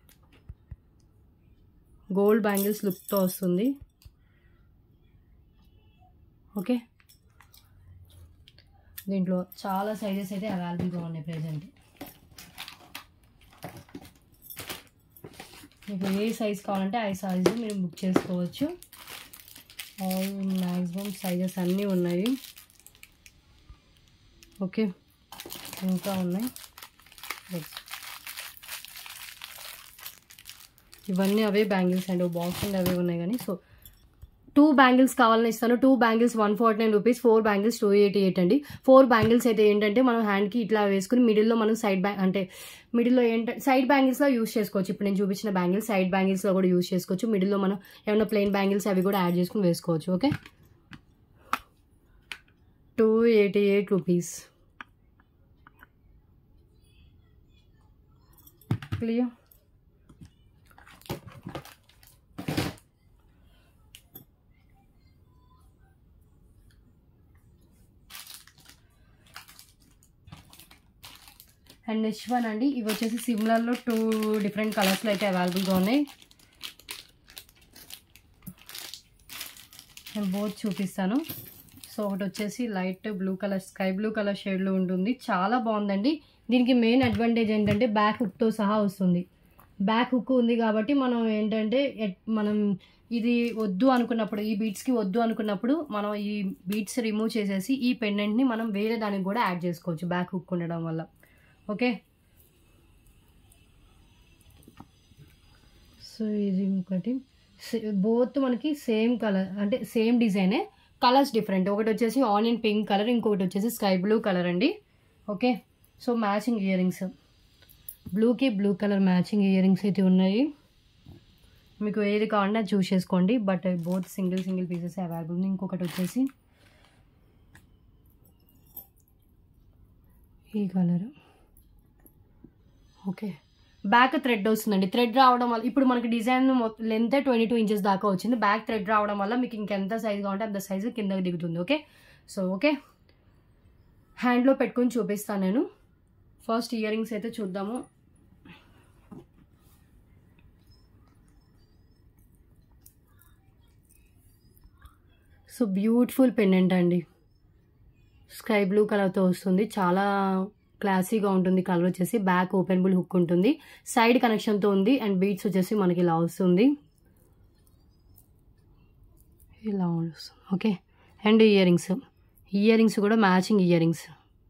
గోల్డ్ బ్యాంగిల్స్ లుక్తో వస్తుంది ఓకే దీంట్లో చాలా సైజెస్ అయితే అవైలబుల్గా ఉన్నాయి ప్రజెంట్ మీకు ఏ సైజ్ కావాలంటే ఆ సైజు మీరు బుక్ చేసుకోవచ్చు ఆల్ మ్యాక్సిమం సైజెస్ అన్నీ ఉన్నాయి ఓకే ఇంకా ఉన్నాయి ఇవన్నీ అవే బ్యాంగిల్స్ అండి బాక్స్ అండ్ అవే ఉన్నాయి కానీ సో టూ బ్యాంగిల్స్ కావాలని ఇస్తాను two bangles one forty nine rupees four bangles two eighty eight అండి ఫోర్ బ్యాంగిల్స్ అయితే ఏంటంటే మనం హ్యాండ్కి ఇట్లా వేసుకుని మిడిల్లో మనం సైడ్ బ్యాంగ్ అంటే మిడిల్లో ఏంటంటే సైడ్ బ్యాంగిల్స్లో యూస్ చేసుకోవచ్చు ఇప్పుడు నేను చూపించిన బ్యాంగిల్స్ సైడ్ బ్యాంగిల్స్లో కూడా యూస్ చేసుకోవచ్చు మిడిల్లో మనం ఏమైనా ప్లెయిన్ బ్యాంగిల్స్ అవి కూడా యాడ్ చేసుకుని వేసుకోవచ్చు okay two eighty eight rupees clear and next one అండి ఇవి వచ్చేసి సిమ్లర్లో టూ డిఫరెంట్ కలర్స్లో అయితే అవైలబుల్గా ఉన్నాయి నేను బోత్ చూపిస్తాను సో ఒకటి వచ్చేసి light blue colour sky blue colour షేడ్లో ఉంటుంది చాలా బాగుందండి దీనికి మెయిన్ అడ్వాంటేజ్ ఏంటంటే బ్యాక్ హుక్తో సహా వస్తుంది బ్యాక్ హుక్ ఉంది కాబట్టి మనం ఏంటంటే ఎట్- మనం ఇది వద్దు అనుకున్నప్పుడు ఈ బీట్స్కి వద్దు అనుకున్నప్పుడు మనం ఈ బీట్స్ రిమూవ్ చేసేసి ఈ పెండెంట్ని మనం వేరే దానికి కూడా యాడ్ చేసుకోవచ్చు బ్యాక్ హుక్ ఉండడం వల్ల ఓకే సో ఇది ఒకటి బోత్ మనకి సేమ్ కలర్ అంటే సేమ్ డిజైనే కలర్స్ డిఫరెంట్ ఒకటి వచ్చేసి ఆనియన్ పింక్ కలర్ ఇంకొకటి వచ్చేసి స్కై బ్లూ కలర్ అండి okay so matching earrings బ్లూకి blue colour matching earrings అయితే ఉన్నాయి మీకు ఏది కావాలంటే అది చూస్ చేసుకోండి but both single single pieces available ఉంది ఇంకొకటి వచ్చేసి ఈ కలర్ ఓకే బ్యాక్ థ్రెడ్ వస్తుందండి థ్రెడ్ రావడం వల్ల ఇప్పుడు మనకి design length twenty two inches దాకా వచ్చింది బ్యాక్ థ్రెడ్ రావడం వల్ల మీకు ఇంకెంత సైజ్ కావాలంటే అంత సైజు కిందకి దిగుతుంది ఓకే సో ఓకే హ్యాండ్లో పెట్టుకొని చూపిస్తాను నేను ఫస్ట్ ఇయర్ రింగ్స్ అయితే చూద్దాము సో బ్యూటిఫుల్ పెండెంట్ అండి స్కై బ్లూ కలర్తో వస్తుంది చాలా క్లాసీగా ఉంటుంది కలర్ వచ్చేసి బ్యాక్ ఓపెనబుల్ హుక్ ఉంటుంది సైడ్ కనెక్షన్తో ఉంది అండ్ బీట్స్ వచ్చేసి మనకి ఇలా వస్తుంది ఇలా వస్తుంది okay and earrings earrings కూడా matching earrings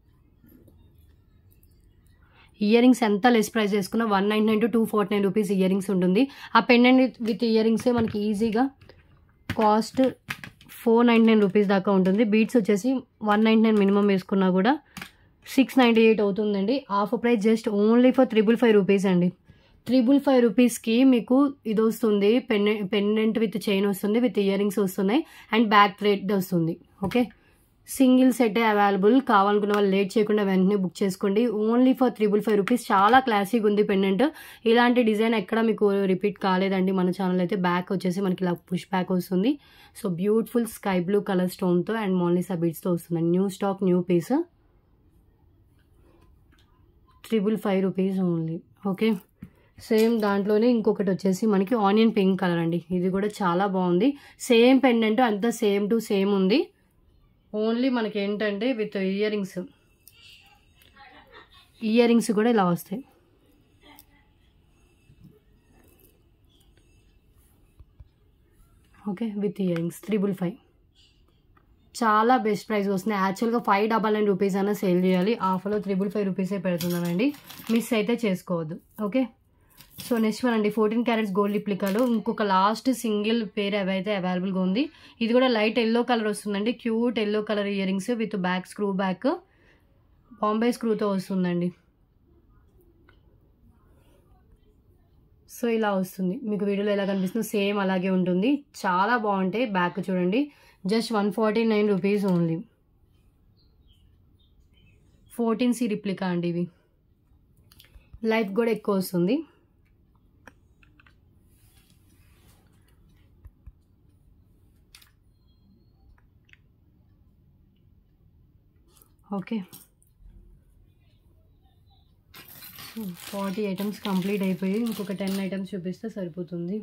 earrings ఎంత లెస్ ప్రైస్ చేసుకున్నా one nine nine to two forty nine rupees earrings ఉంటుంది ఆ పెండెంట్ విత్ ఇయర్ రింగ్సే మనకి ఈజీగా cost four ninety nine rupees దాకా ఉంటుంది బీట్స్ వచ్చేసి వన్ నైంటీ నైన్ మినిమం వేసుకున్నా కూడా సిక్స్ నైంటీ ఎయిట్ అవుతుందండి offer price just only for triple five rupees అండి త్రిబుల్ ఫైవ్ రూపీస్కి మీకు ఇది వస్తుంది పెన్నె పెండెంట్ విత్ చైన్ వస్తుంది విత్ ఇయర్ రింగ్స్ వస్తున్నాయి అండ్ బ్యాక్ థ్రెడ్ వస్తుంది ఓకే సింగిల్ సెట్ అవైలబుల్ కావాలనుకున్న వాళ్ళు లేట్ చేయకుండా వెంటనే బుక్ చేసుకోండి only for triple five rupees చాలా క్లాసిక్ ఉంది పెండెంట్ ఇలాంటి డిజైన్ ఎక్కడ మీకు రిపీట్ కాలేదండి మన ఛానల్ అయితే బ్యాక్ వచ్చేసి మనకి ఇలా పుష్ బ్యాక్ వస్తుంది so beautiful sky blue colour స్టోన్తో అండ్ మోనలిసా బీడ్స్తో వస్తుంది new stock new piece triple five rupees only okay same దాంట్లోనే ఇంకొకటి వచ్చేసి మనకి ఆనియన్ పింక్ కలర్ అండి ఇది కూడా చాలా బాగుంది సేమ్ పెండెంట్ అంతా సేమ్ టు సేమ్ ఉంది ఓన్లీ మనకి ఏంటంటే with earrings earrings కూడా ఇలా వస్తాయి okay with earrings triple five చాలా బెస్ట్ ప్రైస్ వస్తుంది యాక్చువల్గా ఫైవ్ డబల్ నైన్ రూపీస్ అయినా సేల్ చేయాలి ఆఫర్లో త్రిబుల్ ఫైవ్ రూపీసే పెడుతున్నానండి మిస్ అయితే చేసుకోవద్దు ఓకే సో నెక్స్ట్ వన్ అండి ఫోర్టీన్ క్యారెట్స్ గోల్డ్ రిప్లికాలో ఇంకొక లాస్ట్ సింగిల్ పేర్ అవైతే అవైలబుల్గా ఉంది ఇది కూడా లైట్ ఎల్లో కలర్ వస్తుందండి cute yellow colour earrings with back screw back Bombay స్క్రూతో వస్తుందండి సో ఇలా వస్తుంది మీకు వీడియోలో ఎలా కనిపిస్తుందో సేమ్ అలాగే ఉంటుంది చాలా బాగుంటాయి బ్యాక్ చూడండి just one forty nine rupees only fourteen C replica అండి ఇవి లైఫ్ కూడా ఎక్కువ వస్తుంది ఓకే ఫార్టీ ఐటమ్స్ కంప్లీట్ అయిపోయి ఇంకొక టెన్ ఐటమ్స్ చూపిస్తే సరిపోతుంది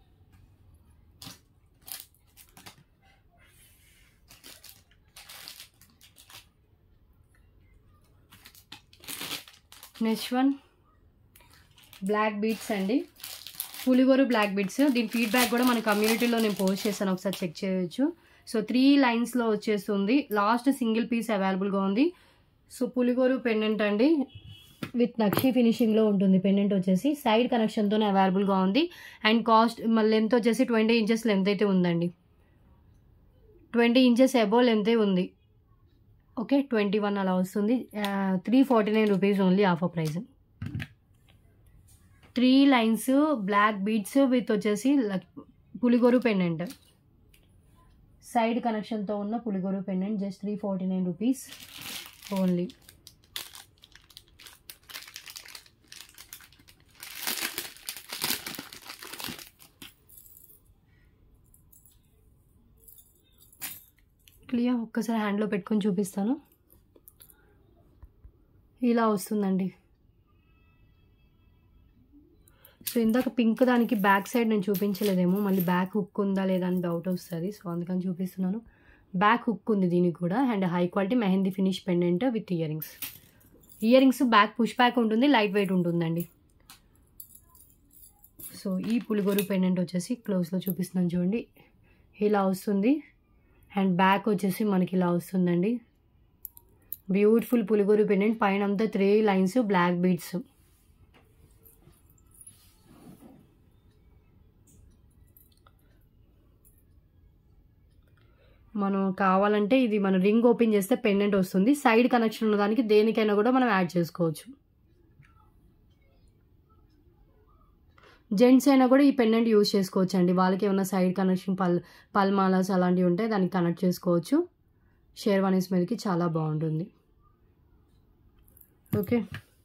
నెక్స్ట్ వన్ బ్లాక్ బీట్స్ అండి పులిగోరు బ్లాక్ బీట్స్ దీని ఫీడ్బ్యాక్ కూడా మన కమ్యూనిటీలో నేను పోస్ట్ చేశాను ఒకసారి చెక్ చేయొచ్చు సో త్రీ లైన్స్లో వచ్చేస్తుంది లాస్ట్ సింగిల్ పీస్ అవైలబుల్గా ఉంది సో పులిగోరు పెండెంట్ అండి విత్ నక్షి ఫినిషింగ్లో ఉంటుంది పెండెంట్ వచ్చేసి సైడ్ కనెక్షన్తోనే అవైలబుల్గా ఉంది అండ్ కాస్ట్ లెంత్ వచ్చేసి ట్వంటీ ఇంచెస్ లెంత్ అయితే ఉందండి ట్వంటీ ఇంచెస్ అబోవ్ లెంతే ఉంది ఓకే ట్వంటీ వన్ అలా వస్తుంది three forty nine rupees only offer price three lines black beads with వచ్చేసి పులిగోరు పెండెంట్ సైడ్ కనెక్షన్తో ఉన్న పులిగోరు pendant just three forty nine rupees only clear ఒక్కసారి హ్యాండ్లో పెట్టుకొని చూపిస్తాను ఇలా వస్తుందండి సో ఇందాక పింక్ దానికి బ్యాక్ సైడ్ నేను చూపించలేదేమో మళ్ళీ బ్యాక్ హుక్ ఉందా లేదా అని డౌట్ వస్తుంది సో అందుకని చూపిస్తున్నాను బ్యాక్ హుక్ ఉంది దీనికి కూడా and high quality mehndi finish pendant with earrings earrings back push back ఉంటుంది లైట్ వెయిట్ ఉంటుందండి సో ఈ పులిగోరు పెండెంట్ వచ్చేసి క్లోజ్లో చూపిస్తున్నాను చూడండి ఇలా వస్తుంది అండ్ బ్యాక్ వచ్చేసి మనకి ఇలా వస్తుందండి బ్యూటిఫుల్ పులిగోరు పెండెంట్ పైన అంతా త్రీ లైన్స్ బ్లాక్ బీడ్స్ మనం కావాలంటే ఇది మనం రింగ్ ఓపెన్ చేస్తే పెండెంట్ వస్తుంది సైడ్ కనెక్షన్ ఉన్న దానికి దేనికైనా కూడా మనం యాడ్ చేసుకోవచ్చు జెంట్స్ అయినా కూడా ఈ పెండెంట్ యూజ్ చేసుకోవచ్చు అండి వాళ్ళకి ఏమైనా సైడ్ కనెక్షన్ పల్ పల్మాలాస్ అలాంటివి ఉంటే దానికి కనెక్ట్ చేసుకోవచ్చు షేర్వానీస్ మీదకి చాలా బాగుంటుంది ఓకే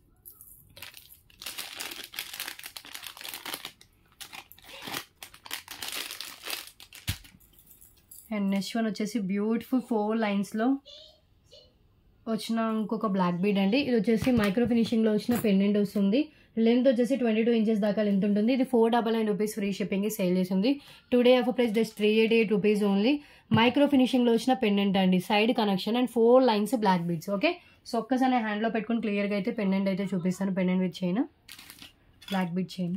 అండ్ నెక్స్ట్ వన్ వచ్చేసి బ్యూటిఫుల్ ఫోర్ లైన్స్లో వచ్చిన ఇంకొక బ్లాక్ బీడ్ అండి ఇది వచ్చేసి మైక్రో ఫినిషింగ్లో వచ్చిన పెండెంట్ వస్తుంది లెంత్ వచ్చేసి ట్వంటీ టూ ఇంచెస్ దాకా లెంత్ ఉంటుంది ఇది four double nine rupees free shipping sale చేసింది today offer price just three eighty eight rupees only micro ఫినిషింగ్లో వచ్చిన పెండెంట్ అండి side connection and four lines black beads okay so ఒక్కసారి నేను హ్యాండ్లో పెట్టుకుని క్లియర్గా అయితే పెండెంట్ అయితే చూపిస్తాను pendant with chain black bead chain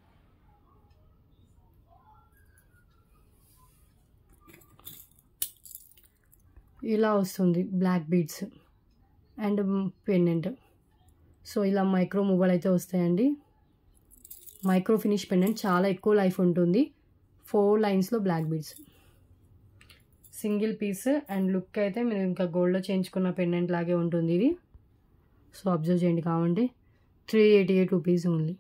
ఇలా వస్తుంది black beads and pendant so ఇలా మైక్రో మూవల్ అయితే వస్తాయండి మైక్రో ఫినిష్ పెండెంట్ చాలా ఎక్కువ లైఫ్ ఉంటుంది ఫోర్ లైన్స్లో black beads single piece and look అయితే మీరు ఇంకా గోల్డ్లో చేయించుకున్న పెండెంట్ లాగే ఉంటుంది ఇది సో అబ్జర్వ్ చేయండి కావండి three eighty eight rupees only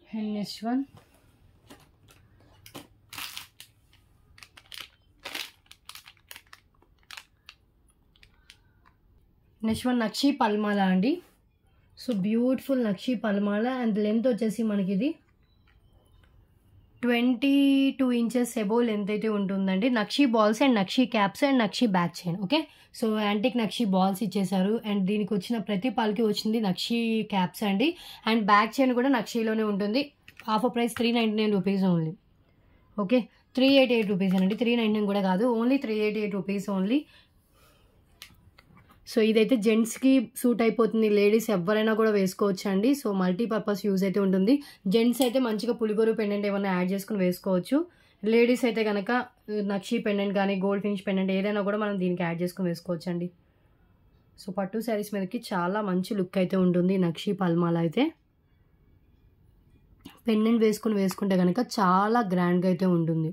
and next one next one నక్షి పల్మాల అండి సో బ్యూటిఫుల్ నక్షి పల్మాల అండ్ లెంత్ వచ్చేసి మనకి ఇది twenty two inches above length అయితే ఉంటుందండి నక్షి బాల్స్ అండ్ నక్షి క్యాప్స్ అండ్ నక్షి back chain okay so antique నక్షి బాల్స్ ఇచ్చేసారు అండ్ దీనికి వచ్చిన ప్రతి పాలకి వచ్చింది నక్షి క్యాప్స్ అండి అండ్ బ్యాక్ చైన్ కూడా నక్షిలోనే ఉంటుంది offer price three ninety nine rupees only okay three eighty eight rupees అండి త్రీ నైంటీ నైన్ కూడా కాదు only three eighty eight rupees only so ఇదైతే జెంట్స్కి సూట్ అయిపోతుంది లేడీస్ ఎవరైనా కూడా వేసుకోవచ్చు అండి సో మల్టీపర్పస్ యూజ్ అయితే ఉంటుంది జెంట్స్ అయితే మంచిగా పులిగోరు పెండెంట్ ఏమైనా యాడ్ చేసుకుని వేసుకోవచ్చు లేడీస్ అయితే కనుక నక్షి పెండెంట్ కానీ గోల్డ్ ఫినిష్ పెండెంట్ ఏదైనా కూడా మనం దీనికి యాడ్ చేసుకుని వేసుకోవచ్చు అండి సో పట్టు శారీస్ మీదకి చాలా మంచి లుక్ అయితే ఉంటుంది నక్షి పల్మాల అయితే పెండెంట్ వేసుకుని వేసుకుంటే కనుక చాలా గ్రాండ్గా అయితే ఉంటుంది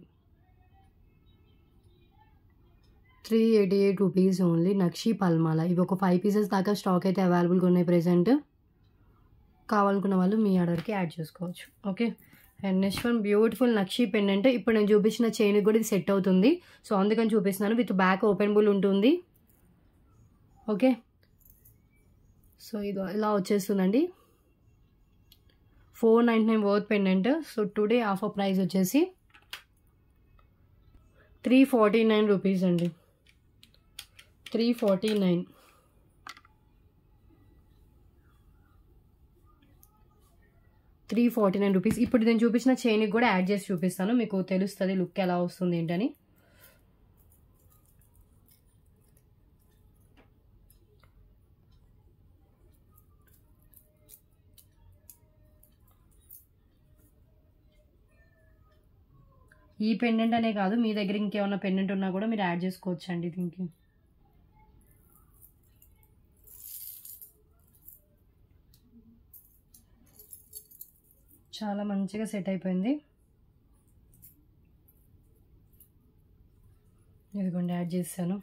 three eighty eight rupees only నక్షి పల్మాల ఇవి ఒక ఫైవ్ పీసెస్ దాకా స్టాక్ అయితే అవైలబుల్గా ఉన్నాయి ప్రెసెంట్ కావాలనుకున్న వాళ్ళు మీ ఆర్డర్కి యాడ్ చేసుకోవచ్చు okay and next one beautiful నక్షి పెండెంట్ ఇప్పుడు నేను చూపించిన చైన్ కూడా ఇది సెట్ అవుతుంది సో అందుకని చూపిస్తున్నాను విత్ బ్యాక్ ఓపెనబుల్ ఉంటుంది ఓకే సో ఇది ఇలా వచ్చేస్తుందండి four ninety nine worth pendant so today offer price వచ్చేసి త్రీ ఫార్టీ నైన్ రూపీస్ అండి three forty nine three forty nine rupees ఇప్పుడు నేను చూపించిన చైన్కి కూడా యాడ్ చేసి చూపిస్తాను మీకు తెలుస్తుంది లుక్ ఎలా వస్తుంది ఏంటని ఈ పెండెంట్ అనే కాదు మీ దగ్గర ఇంకేమైనా పెండెంట్ ఉన్నా కూడా మీరు యాడ్ చేసుకోవచ్చు అండి దీనికి చాలా మంచిగా సెట్ అయిపోయింది ఇదిగోండి యాడ్ చేశాను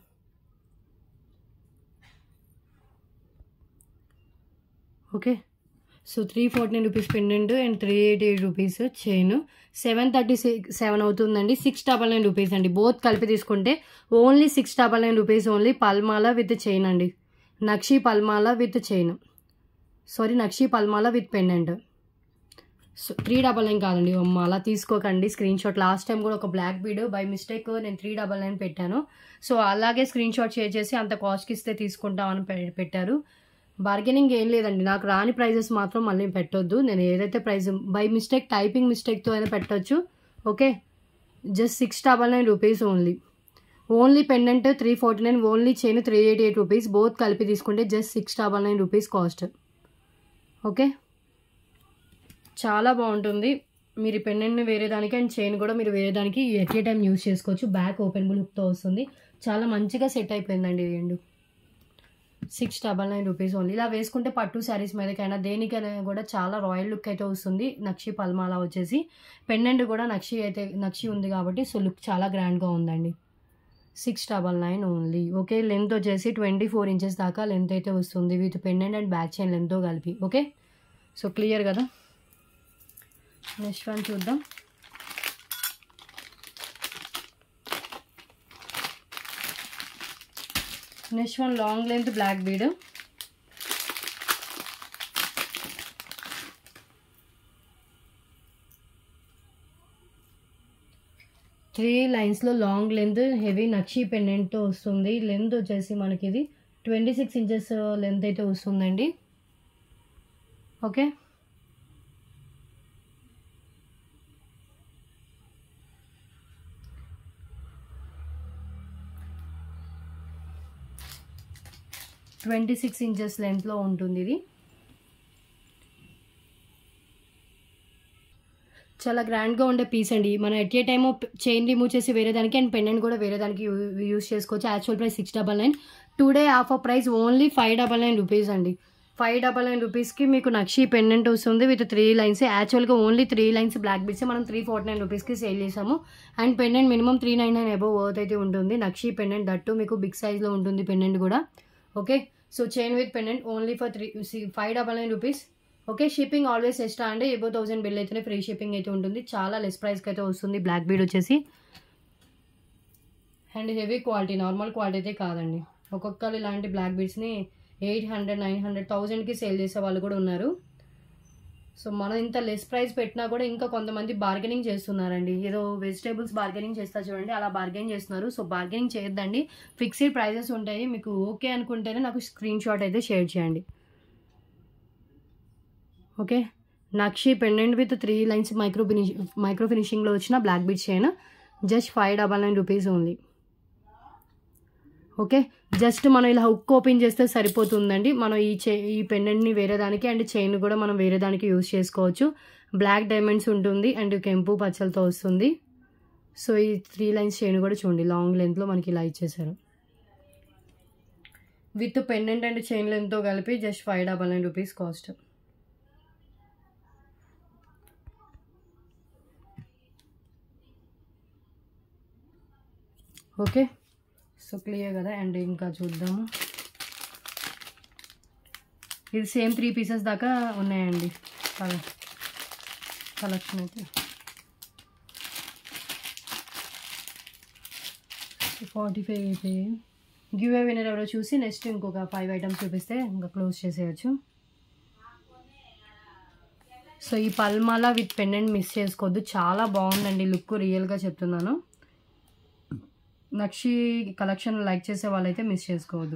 okay so three forty nine rupees pendant and three eighty eight rupees chain seven thirty six seven అవుతుందండి సిక్స్ డబల్ నైన్ రూపీస్ అండి బోత్ కలిపి తీసుకుంటే only six double nine rupees only పల్మాల విత్ చైన్ అండి నక్షి పల్మాల విత్ చైన్ సారీ నక్షి పల్మాల with pendant so three double nine కాదండి అమ్మ అలా తీసుకోకండి స్క్రీన్ షాట్ లాస్ట్ టైం కూడా ఒక బ్లాక్ బీడ్ బై మిస్టేక్ నేను త్రీ డబల్ నైన్ పెట్టాను సో అలాగే స్క్రీన్ షాట్ షేర్ చేసి అంత కాస్ట్కి ఇస్తే తీసుకుంటామని పె- పెట్టారు బార్గెనింగ్ ఏం లేదండి నాకు రాని ప్రైజెస్ మాత్రం మళ్ళీ పెట్టొద్దు నేను ఏదైతే ప్రైస్ బై మిస్టేక్ టైపింగ్ మిస్టేక్తో అయినా పెట్టొచ్చు okay just six double nine rupees only only pendant three forty nine only chain three eighty eight rupees both కలిపి తీసుకుంటే just six double nine rupees cost okay చాలా బాగుంటుంది మీరు ఈ పెండెంట్ని వేరే దానికి అండ్ చైన్ కూడా మీరు వేరే దానికి ఎట్ ఏ టైం యూస్ చేసుకోవచ్చు బ్యాక్ ఓపెనబుల్ హుక్తో వస్తుంది చాలా మంచిగా సెట్ అయిపోయిందండి ఇది రెండు six double nine rupees only ఇలా వేసుకుంటే పట్టు శారీస్ మీదకైనా దేనికైనా కూడా చాలా రాయల్ లుక్ అయితే వస్తుంది నక్షి పల్మాలా వచ్చేసి పెండెంట్ కూడా నక్షి అయితే నక్షి ఉంది కాబట్టి సో లుక్ చాలా గ్రాండ్గా ఉందండి six double nine only okay length వచ్చేసి ట్వంటీ ఫోర్ ఇంచెస్ దాకా లెంత్ అయితే వస్తుంది with pendant and back chain లెంత్తో కలిపి ఓకే సో క్లియర్ కదా నెక్స్ట్ వన్ చూద్దాం next one long length black bead three లైన్స్లో లాంగ్ లెంత్ హెవీ నక్షి పెండెంట్తో వస్తుంది లెంత్ వచ్చేసి మనకి ఇది ట్వంటీ సిక్స్ ఇంచెస్ లెంత్ అయితే వస్తుందండి ఓకే ట్వంటీ సిక్స్ ఇంచెస్ లెంత్లో ఉంటుంది ఇది చాలా గ్రాండ్గా ఉండే పీస్ అండి మనం at a time chain remove చేసి వేరే దానికి అండ్ పెండెంట్ కూడా వేరే దానికి యూస్ చేసుకోవచ్చు actual price six double nine today offer price only five double nine rupees అండి ఫైవ్ డబల్ నైన్ రూపీస్కి మీకు నక్షి పెండెంట్ వస్తుంది విత్ త్రీ లైన్స్ యాక్చువల్గా only three lines black beads మనం త్రీ ఫార్టీ నైన్ రూపీస్కి సేల్ చేసాము and pendant minimum three nine nine above worth అయితే ఉంటుంది నక్షి పెండెంట్ దట్టు మీకు బిగ్ సైజ్లో ఉంటుంది పెండెంట్ కూడా okay so chain with pendant only for three five double nine rupees okay shipping always extra అండి ఎబో థౌసండ్ బిల్ అయితేనే ఫ్రీ షిప్పింగ్ అయితే ఉంటుంది చాలా లెస్ ప్రైస్కి అయితే వస్తుంది బ్లాక్ బీడ్ వచ్చేసి and heavy quality normal quality అయితే కాదండి ఒక్కొక్కరు ఇలాంటి బ్లాక్ బీడ్స్ని ఎయిట్ హండ్రెడ్ నైన్ హండ్రెడ్ థౌజండ్కి సేల్ చేసే వాళ్ళు కూడా ఉన్నారు సో మనం ఇంత లెస్ ప్రైస్ పెట్టినా కూడా ఇంకా కొంతమంది బార్గెనింగ్ చేస్తున్నారండి ఏదో వెజిటేబుల్స్ బార్గెనింగ్ చేస్తా చూడండి అలా బార్గెన్ చేస్తున్నారు సో బార్గెనింగ్ చేయొద్దండి ఫిక్స్డ్ ప్రైజెస్ ఉంటాయి మీకు ఓకే అనుకుంటేనే నాకు స్క్రీన్ షాట్ అయితే షేర్ చేయండి ఓకే నక్షి pendant with three lines micro finish micro ఫినిషింగ్లో వచ్చిన black bead chain just five double nine rupees only okay just మనం ఇలా హుక్ ఓపెన్ చేస్తే సరిపోతుందండి మనం ఈ చే ఈ పెండెంట్ని వేరే దానికి అండ్ చైన్ కూడా మనం వేరే దానికి యూస్ చేసుకోవచ్చు బ్లాక్ డైమండ్స్ ఉంటుంది అండ్ కెంపు పచ్చలతో వస్తుంది సో ఈ త్రీ లైన్స్ చైన్ కూడా చూడండి లాంగ్ లెంత్లో మనకి ఇలా ఇచ్చేసారు విత్ పెండెంట్ అండ్ చైన్ లెంత్తో కలిపి just five double nine rupees cost okay so clear కదా అండ్ ఇంకా చూద్దాము ఇది సేమ్ త్రీ పీసెస్ దాకా ఉన్నాయండి కలర్ కలెక్షన్ అయితే ఫార్టీ ఫైవ్ అయిపోయాయి గివ్ వినర్ ఎవరో చూసి నెక్స్ట్ ఇంకొక ఫైవ్ ఐటమ్స్ చూపిస్తే ఇంకా క్లోజ్ చేసేయచ్చు సో ఈ పల్మాల విత్ పెండెంట్ మిస్ చేసుకోవద్దు చాలా బాగుందండి లుక్ రియల్గా చెప్తున్నాను నక్షి కలెక్షన్ లైక్ చేసే వాళ్ళైతే మిస్ చేసుకోవద్దు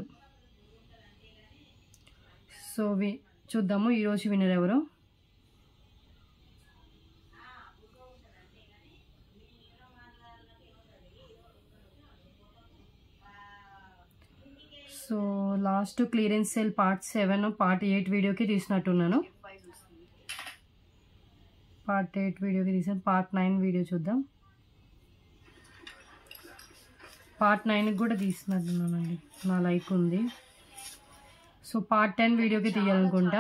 సో వి చూద్దాము ఈరోజు వినర్ ఎవరు so last clearance sale part seven part eight వీడియోకి తీసినట్టున్నాను పార్ట్ ఎయిట్ వీడియోకి తీసాను పార్ట్ నైన్ వీడియో చూద్దాం పార్ట్ నైన్కి కూడా తీసినట్టున్నానండి నా లైక్ ఉంది సో పార్ట్ టెన్ వీడియోకి తీయాలనుకుంటా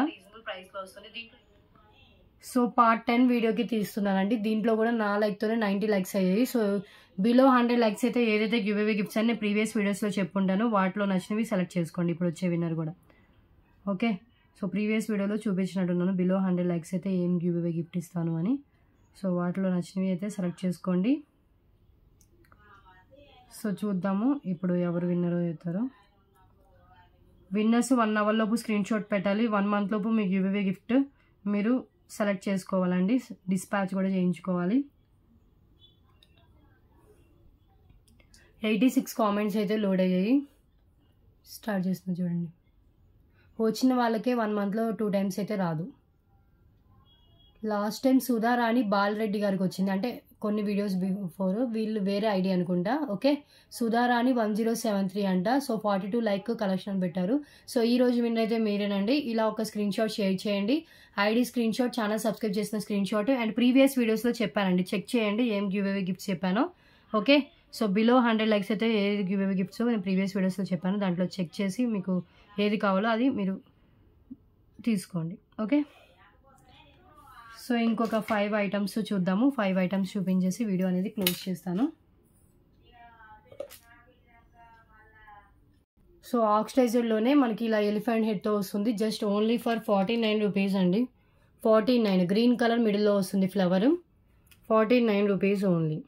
సో పార్ట్ టెన్ వీడియోకి తీస్తున్నానండి దీంట్లో కూడా నా లైక్తోనే నైంటీ లైక్స్ అయ్యాయి సో బిలో హండ్రెడ్ లైక్స్ అయితే ఏదైతే గివ్ అవే గిఫ్ట్స్ అని నేను ప్రీవియస్ వీడియోస్లో చెప్పుంటానో వాటిలో నచ్చినవి సెలెక్ట్ చేసుకోండి ఇప్పుడు వచ్చే విన్నర్ కూడా ఓకే సో ప్రీవియస్ వీడియోలో చూపించినట్టున్నాను బిలో హండ్రెడ్ లైక్స్ అయితే ఏం గివ్ అవే గిఫ్ట్ ఇస్తాను అని సో వాటిలో నచ్చినవి అయితే సెలెక్ట్ చేసుకోండి సో చూద్దాము ఇప్పుడు ఎవరు విన్నరో చెప్తారో విన్నర్స్ వన్ అవర్ లోపు స్క్రీన్ షాట్ పెట్టాలి వన్ మంత్ లోపు మీకు గివ్ అవే గిఫ్ట్ మీరు సెలెక్ట్ చేసుకోవాలండి డిస్పాచ్ కూడా చేయించుకోవాలి ఎయిటీ సిక్స్ కామెంట్స్ అయితే లోడ్ అయ్యాయి స్టార్ట్ చేస్తున్నా చూడండి వచ్చిన వాళ్ళకే వన్ మంత్లో టూ టైమ్స్ అయితే రాదు లాస్ట్ టైం సుధారాణి బాలరెడ్డి గారికి వచ్చింది అంటే కొన్ని వీడియోస్ బిఫోర్ వీళ్ళు వేరే ఐడి అనుకుంటా okay Sudharani one zero seven three అంట so forty two like collection పెట్టారు సో ఈ రోజు విన్ అయితే మీరేనండి ఇలా ఒక స్క్రీన్ షాట్ షేర్ చేయండి ID screen shot channel subscribe చేసిన స్క్రీన్ షాట్ అండ్ ప్రీవియస్ వీడియోస్లో చెప్పానండి చెక్ చేయండి ఏం గివ్ అవే గిఫ్ట్స్ చెప్పానో okay so below hundred likes అయితే ఏది గివ్ అవే గిఫ్ట్స్ నేను ప్రీవియస్ వీడియోస్లో చెప్పాను దాంట్లో చెక్ చేసి మీకు ఏది కావాలో అది మీరు తీసుకోండి ఓకే సో ఇంకొక ఫైవ్ ఐటమ్స్ చూద్దాము ఫైవ్ ఐటమ్స్ చూపించేసి వీడియో అనేది క్లోజ్ చేస్తాను సో ఆక్సిడైజర్లోనే మనకి ఇలా ఎలిఫెంట్ హెడ్తో వస్తుంది just only for forty nine rupees అండి ఫార్టీ నైన్ గ్రీన్ కలర్ మిడిల్లో వస్తుంది flower forty nine rupees only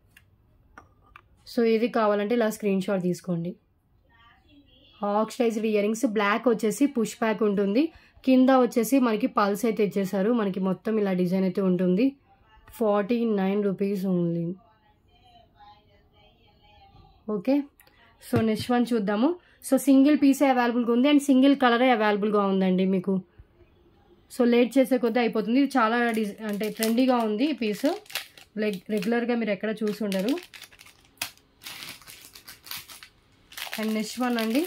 so ఇది కావాలంటే ఇలా స్క్రీన్ షాట్ తీసుకోండి ఆక్సిడైజ్డ్ ఇయర్ రింగ్స్ బ్లాక్ వచ్చేసి పుష్ బ్యాక్ ఉంటుంది కింద వచ్చేసి మనకి పల్స్ అయితే ఇచ్చేసారు మనకి మొత్తం ఇలా డిజైన్ అయితే ఉంటుంది forty nine rupees only okay so next one చూద్దాము సో సింగిల్ పీసే అవైలబుల్గా ఉంది అండ్ సింగిల్ కలరే అవైలబుల్గా ఉందండి మీకు సో లేట్ చేసే కొద్దీ అయిపోతుంది ఇది చాలా డిజ్ అంటే ట్రెండీగా ఉంది ఈ పీస్ లైక్ రెగ్యులర్గా మీరు ఎక్కడ చూసి ఉండరు అండ్ నెక్స్ట్ వన్ అండి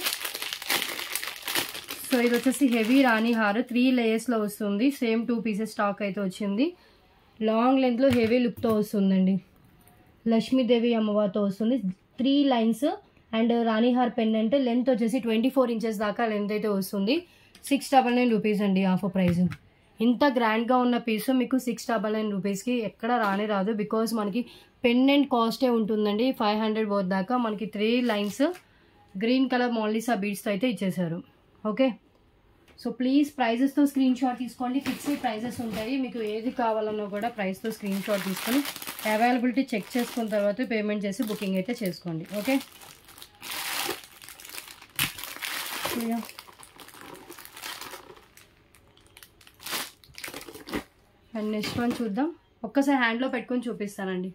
సో ఇది వచ్చేసి హెవీ రాణి హార్ త్రీ లేయర్స్లో వస్తుంది సేమ్ టూ పీసెస్ స్టాక్ అయితే వచ్చింది లాంగ్ లెంత్లో హెవీ లుక్తో వస్తుందండి లక్ష్మీదేవి అమ్మవారితో వస్తుంది త్రీ లైన్స్ అండ్ రాణిహార్ పెండెంట్ లెంత్ వచ్చేసి ట్వంటీ ఫోర్ ఇంచెస్ దాకా లెంత్ అయితే వస్తుంది సిక్స్ డబల్ నైన్ రూపీస్ అండి ఆఫర్ ప్రైస్ ఇంత గ్రాండ్గా ఉన్న పీస్ మీకు సిక్స్ డబల్ నైన్ రూపీస్కి ఎక్కడ రానే రాదు బికాస్ మనకి పెండెంట్ కాస్టే ఉంటుందండి ఫైవ్ హండ్రెడ్ వర్త్ దాకా మనకి three lines green colour Monalisa బీడ్స్తో అయితే ఇచ్చేసారు ఓకే సో ప్లీజ్ ప్రైజెస్తో స్క్రీన్ షాట్ తీసుకోండి ఫిక్స్డ్ ప్రైజెస్ ఉంటాయి మీకు ఏది కావాలన్నా కూడా ప్రైస్తో స్క్రీన్ షాట్ తీసుకొని అవైలబిలిటీ చెక్ చేసుకున్న తర్వాత పేమెంట్ చేసి బుకింగ్ అయితే చేసుకోండి ఓకే అండ్ నెక్స్ట్ వన్ చూద్దాం ఒక్కసారి హ్యాండ్లో పెట్టుకొని చూపిస్తానండి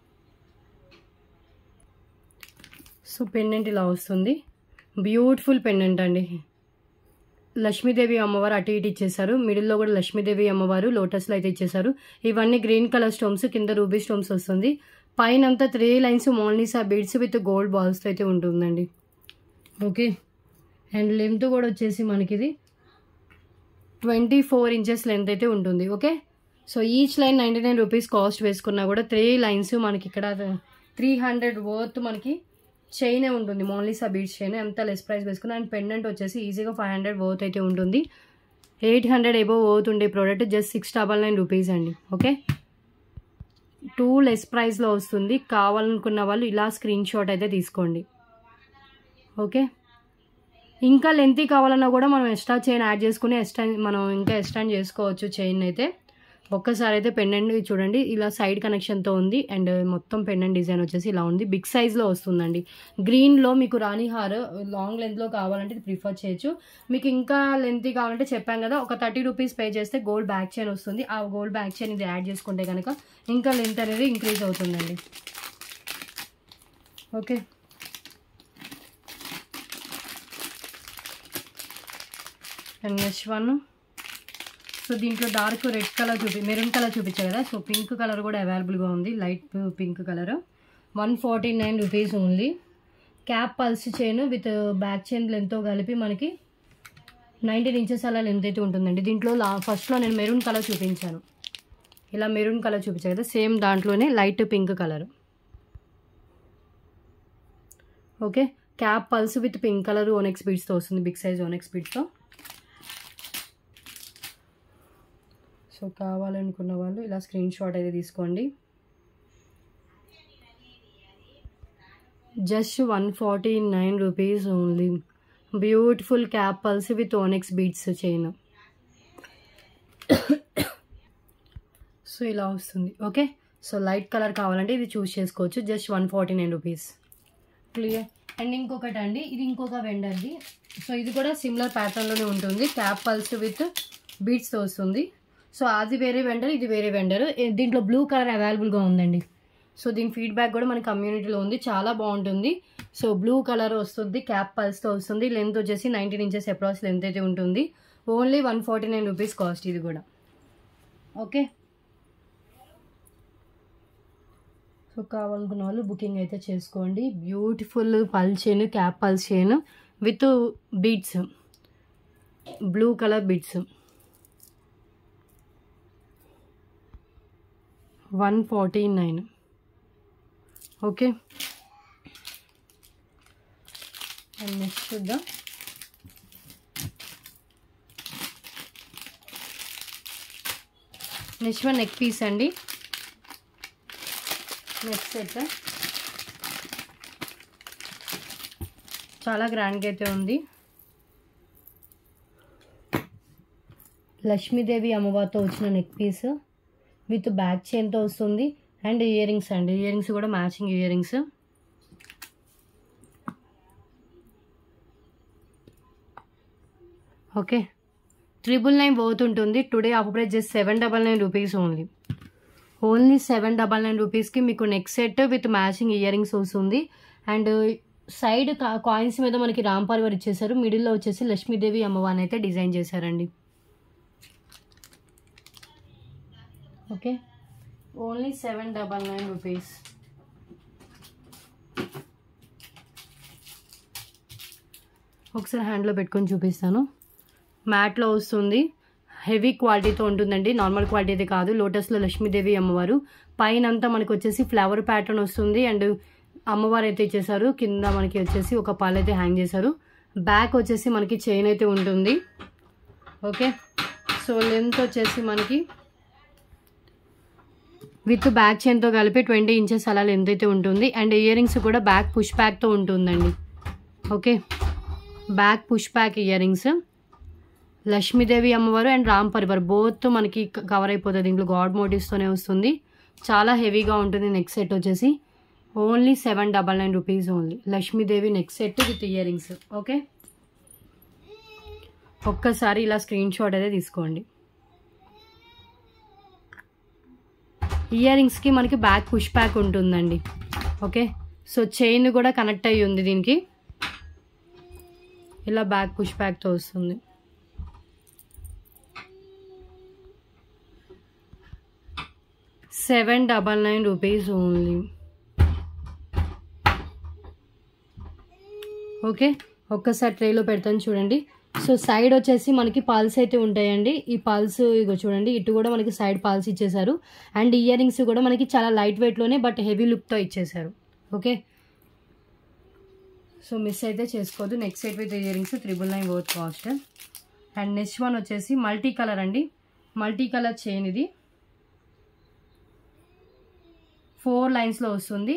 సో పెండెంట్ ఇలా వస్తుంది బ్యూటిఫుల్ పెండెంట్ అండి లక్ష్మీదేవి అమ్మవారు అటు ఇటు ఇచ్చేసారు మిడిల్లో కూడా లక్ష్మీదేవి అమ్మవారు లోటస్లో అయితే ఇచ్చేసారు ఇవన్నీ గ్రీన్ కలర్ స్టోన్స్ కింద రూబీ స్టోన్స్ వస్తుంది పైన అంతా three lines Monalisa beads with gold బాల్స్తో అయితే ఉంటుందండి ఓకే అండ్ లెంత్ కూడా వచ్చేసి మనకి ఇది ట్వంటీ ఫోర్ ఇంచెస్ లెంత్ అయితే ఉంటుంది okay so each line ninety nine rupees cost వేసుకున్నా కూడా త్రీ లైన్స్ మనకి ఇక్కడ త్రీ హండ్రెడ్ వర్త్ మనకి చైనే ఉంటుంది మోన్లీసా బీడ్స్ చైన్ ఎంత లెస్ ప్రైస్ వేసుకున్నా అండ్ పెండెంట్ వచ్చేసి ఈజీగా ఫైవ్ హండ్రెడ్ వర్త్ అయితే ఉంటుంది ఎయిట్ హండ్రెడ్ ఎబో వర్త్ ఉండే product just six double nine rupees అండి ఓకే టూ లెస్ ప్రైస్లో వస్తుంది కావాలనుకున్న వాళ్ళు ఇలా స్క్రీన్ షాట్ అయితే తీసుకోండి ఓకే ఇంకా లెంతీ కావాలన్నా కూడా మనం ఎక్స్ట్రా చైన్ యాడ్ చేసుకుని ఎక్స్టెండ్ మనం ఇంకా ఎక్స్టెండ్ చేసుకోవచ్చు చైన్ అయితే ఒక్కసారి అయితే పెండెంట్ చూడండి ఇలా సైడ్ కనెక్షన్తో ఉంది అండ్ మొత్తం పెండెంట్ డిజైన్ వచ్చేసి ఇలా ఉంది బిగ్ సైజ్లో వస్తుందండి గ్రీన్లో మీకు రాణి హార్ లాంగ్ లెంత్లో కావాలంటే ఇది ప్రిఫర్ చేయొచ్చు మీకు ఇంకా లెంతీ కావాలంటే చెప్పాం కదా ఒక థర్టీ రూపీస్ పే చేస్తే గోల్డ్ బ్యాక్ చైన్ వస్తుంది ఆ గోల్డ్ బ్యాక్ చైన్ ఇది యాడ్ చేసుకుంటే కనుక ఇంకా లెంత్ అనేది ఇంక్రీజ్ అవుతుందండి okay and next one so దీంట్లో డార్క్ రెడ్ కలర్ చూపి మెరూన్ కలర్ చూపించా కదా సో పింక్ కలర్ కూడా అవైలబుల్గా ఉంది light pink colour one forty nine rupees only cap pulse chain with back chain లెంత్తో కలిపి మనకి నైన్టీన్ ఇంచెస్ అలా లెంత్ అయితే ఉంటుందండి దీంట్లో లా ఫస్ట్లో నేను మెరూన్ కలర్ చూపించాను ఇలా మెరూన్ కలర్ చూపించాను కదా సేమ్ దాంట్లోనే light pink colour okay cap pearls with pink colour onyx బీడ్స్తో వస్తుంది బిగ్ సైజ్ ఓనెక్స్ బీడ్స్తో సో కావాలనుకున్న వాళ్ళు ఇలా స్క్రీన్ షాట్ అయితే తీసుకోండి just one forty nine rupees only beautiful cap pearls with onyx beads chain so ఇలా వస్తుంది ఓకే సో లైట్ కలర్ కావాలంటే ఇది చూస్ చేసుకోవచ్చు just one forty nine rupees clear and ఇంకొకటి అండి ఇది ఇంకొక వెండర్ది సో ఇది కూడా సిమిలర్ ప్యాటర్న్లోనే ఉంటుంది క్యాప్ పల్స్ విత్ బీడ్స్తో వస్తుంది సో అది వేరే వెండర్ ఇది వేరే వెండర్ దీంట్లో బ్లూ కలర్ అవైలబుల్గా ఉందండి సో దీని ఫీడ్బ్యాక్ కూడా మన కమ్యూనిటీలో ఉంది చాలా బాగుంటుంది సో బ్లూ కలర్ వస్తుంది క్యాప్ పల్స్తో వస్తుంది లెంత్ వచ్చేసి నైన్టీన్ ఇంచెస్ అప్రాక్స్ లెంత్ అయితే ఉంటుంది only one forty nine rupees cost ఇది కూడా ఓకే సో కావాలనుకున్న వాళ్ళు బుకింగ్ అయితే చేసుకోండి beautiful pearl chain cap pulse chain with beads blue colour beads one forty nine okay and next చూద్దాం నెక్స్ట్ వన్ నెక్ పీస్ అండి నెక్స్ట్ సెట్ చాలా గ్రాండ్గా అయితే ఉంది లక్ష్మీదేవి అమ్మవారితో వచ్చిన నెక్ పీస్ విత్ బ్యాక్ చైన్తో వస్తుంది అండ్ ఇయర్ రింగ్స్ అండి ఇయర్ రింగ్స్ కూడా matching earrings okay triple nine పోతుంటుంది today off price just seven double nine rupees only only seven double nine రూపీస్కి మీకు neck set with matching earrings వస్తుంది అండ్ సైడ్ కాయిన్స్ మీద మనకి రాంపార్వర్ ఇచ్చేసారు మిడిల్లో వచ్చేసి లక్ష్మీదేవి అమ్మవారిని అయితే డిజైన్ చేశారండి okay only seven double nine rupees ఒకసారి హ్యాండ్లో పెట్టుకొని చూపిస్తాను మ్యాట్లో వస్తుంది హెవీ క్వాలిటీతో ఉంటుందండి నార్మల్ క్వాలిటీ అయితే కాదు లోటస్లో లక్ష్మీదేవి అమ్మవారు పైన అంతా మనకి వచ్చేసి ఫ్లవర్ ప్యాటర్న్ వస్తుంది అండ్ అమ్మవారు అయితే ఇచ్చేసారు కింద మనకి వచ్చేసి ఒక పాలు అయితే హ్యాంగ్ చేశారు బ్యాక్ వచ్చేసి మనకి చైన్ అయితే ఉంటుంది ఓకే సో లెంత్ వచ్చేసి మనకి విత్ బ్యాక్ చైన్తో కలిపి ట్వంటీ ఇంచెస్ అలా లెంత్ అయితే ఉంటుంది అండ్ ఇయర్ రింగ్స్ కూడా బ్యాక్ పుష్ బ్యాక్తో ఉంటుందండి okay back push back earrings Lakshmidevi అమ్మవారు అండ్ రామ్ పరివార్ బోత్ మనకి కవర్ అయిపోతుంది దీంట్లో గాడ్ మోటివ్స్తోనే వస్తుంది చాలా హెవీగా ఉంటుంది నెక్ సెట్ వచ్చేసి only seven double nine rupees only Lakshmidevi neck set with earrings okay ఒక్కసారి ఇలా స్క్రీన్ షాట్ అయితే తీసుకోండి ఇయర్ రింగ్స్కి మనకి బ్యాక్ పుష్ బ్యాక్ ఉంటుందండి ఓకే సో చైన్ కూడా కనెక్ట్ అయ్యి ఉంది దీనికి ఇలా బ్యాక్ పుష్ బ్యాక్తో వస్తుంది seven double nine rupees only okay ఒక్కసారి ట్రేలో పెడతాను చూడండి సో సైడ్ వచ్చేసి మనకి పాల్స్ అయితే ఉంటాయండి ఈ పాల్స్ ఇగో చూడండి ఇటు కూడా మనకి సైడ్ పాల్స్ ఇచ్చేసారు అండ్ ఇయర్ రింగ్స్ కూడా మనకి చాలా లైట్ వెయిట్లోనే బట్ హెవీ లుక్తో ఇచ్చేసారు ఓకే సో మిస్ అయితే చేసుకోవద్దు next set with earrings triple nine worth cost and next one వచ్చేసి మల్టీ కలర్ అండి మల్టీ కలర్ చైన్ ఇది ఫోర్ లైన్స్లో వస్తుంది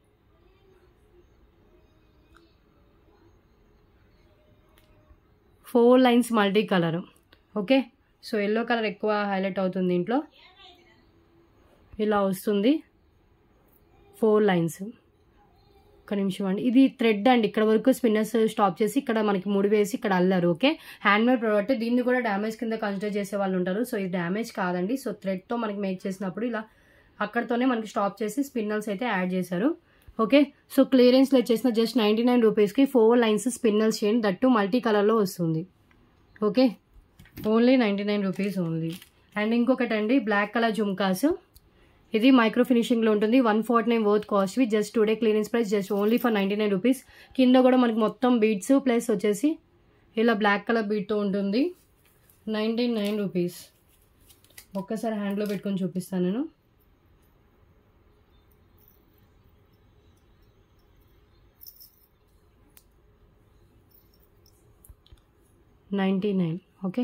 four lines multi colour okay so yellow colour ఎక్కువ హైలైట్ అవుతుంది దీంట్లో ఇలా వస్తుంది ఫోర్ లైన్స్ ఒక నిమిషం అండి ఇది థ్రెడ్ అండి ఇక్కడ వరకు స్పిన్నర్స్ స్టాప్ చేసి ఇక్కడ మనకి ముడి వేసి ఇక్కడ అల్లారు ఓకే హ్యాండ్మేడ్ ప్రోడక్ట్ దీన్ని కూడా డ్యామేజ్ కింద కన్సిడర్ చేసే వాళ్ళు ఉంటారు సో ఇది డ్యామేజ్ కాదండి సో థ్రెడ్తో మనకి మేక్ చేసినప్పుడు ఇలా అక్కడతోనే మనకి స్టాప్ చేసి స్పిన్నల్స్ అయితే యాడ్ చేశారు ఓకే సో క్లియరెన్స్లో వచ్చేసిన జస్ట్ నైంటీ నైన్ రూపీస్కి ఫోర్ లైన్స్ స్పిన్నల్స్ చేయండి దట్టు మల్టీ కలర్లో వస్తుంది okay only ninety nine rupees only and ఇంకొకటి అండి బ్లాక్ కలర్ జుమ్కాస్ ఇది మైక్రో ఫినిషింగ్లో ఉంటుంది one forty nine worth cost we just today clearance price just only for ninety nine rupees కింద కూడా మనకి మొత్తం బీడ్స్ ప్లస్ వచ్చేసి ఇలా బ్లాక్ కలర్ బీడ్తో ఉంటుంది నైంటీ నైన్ రూపీస్ ఒక్కసారి హ్యాండ్లో పెట్టుకొని చూపిస్తాను నేను ninety nine okay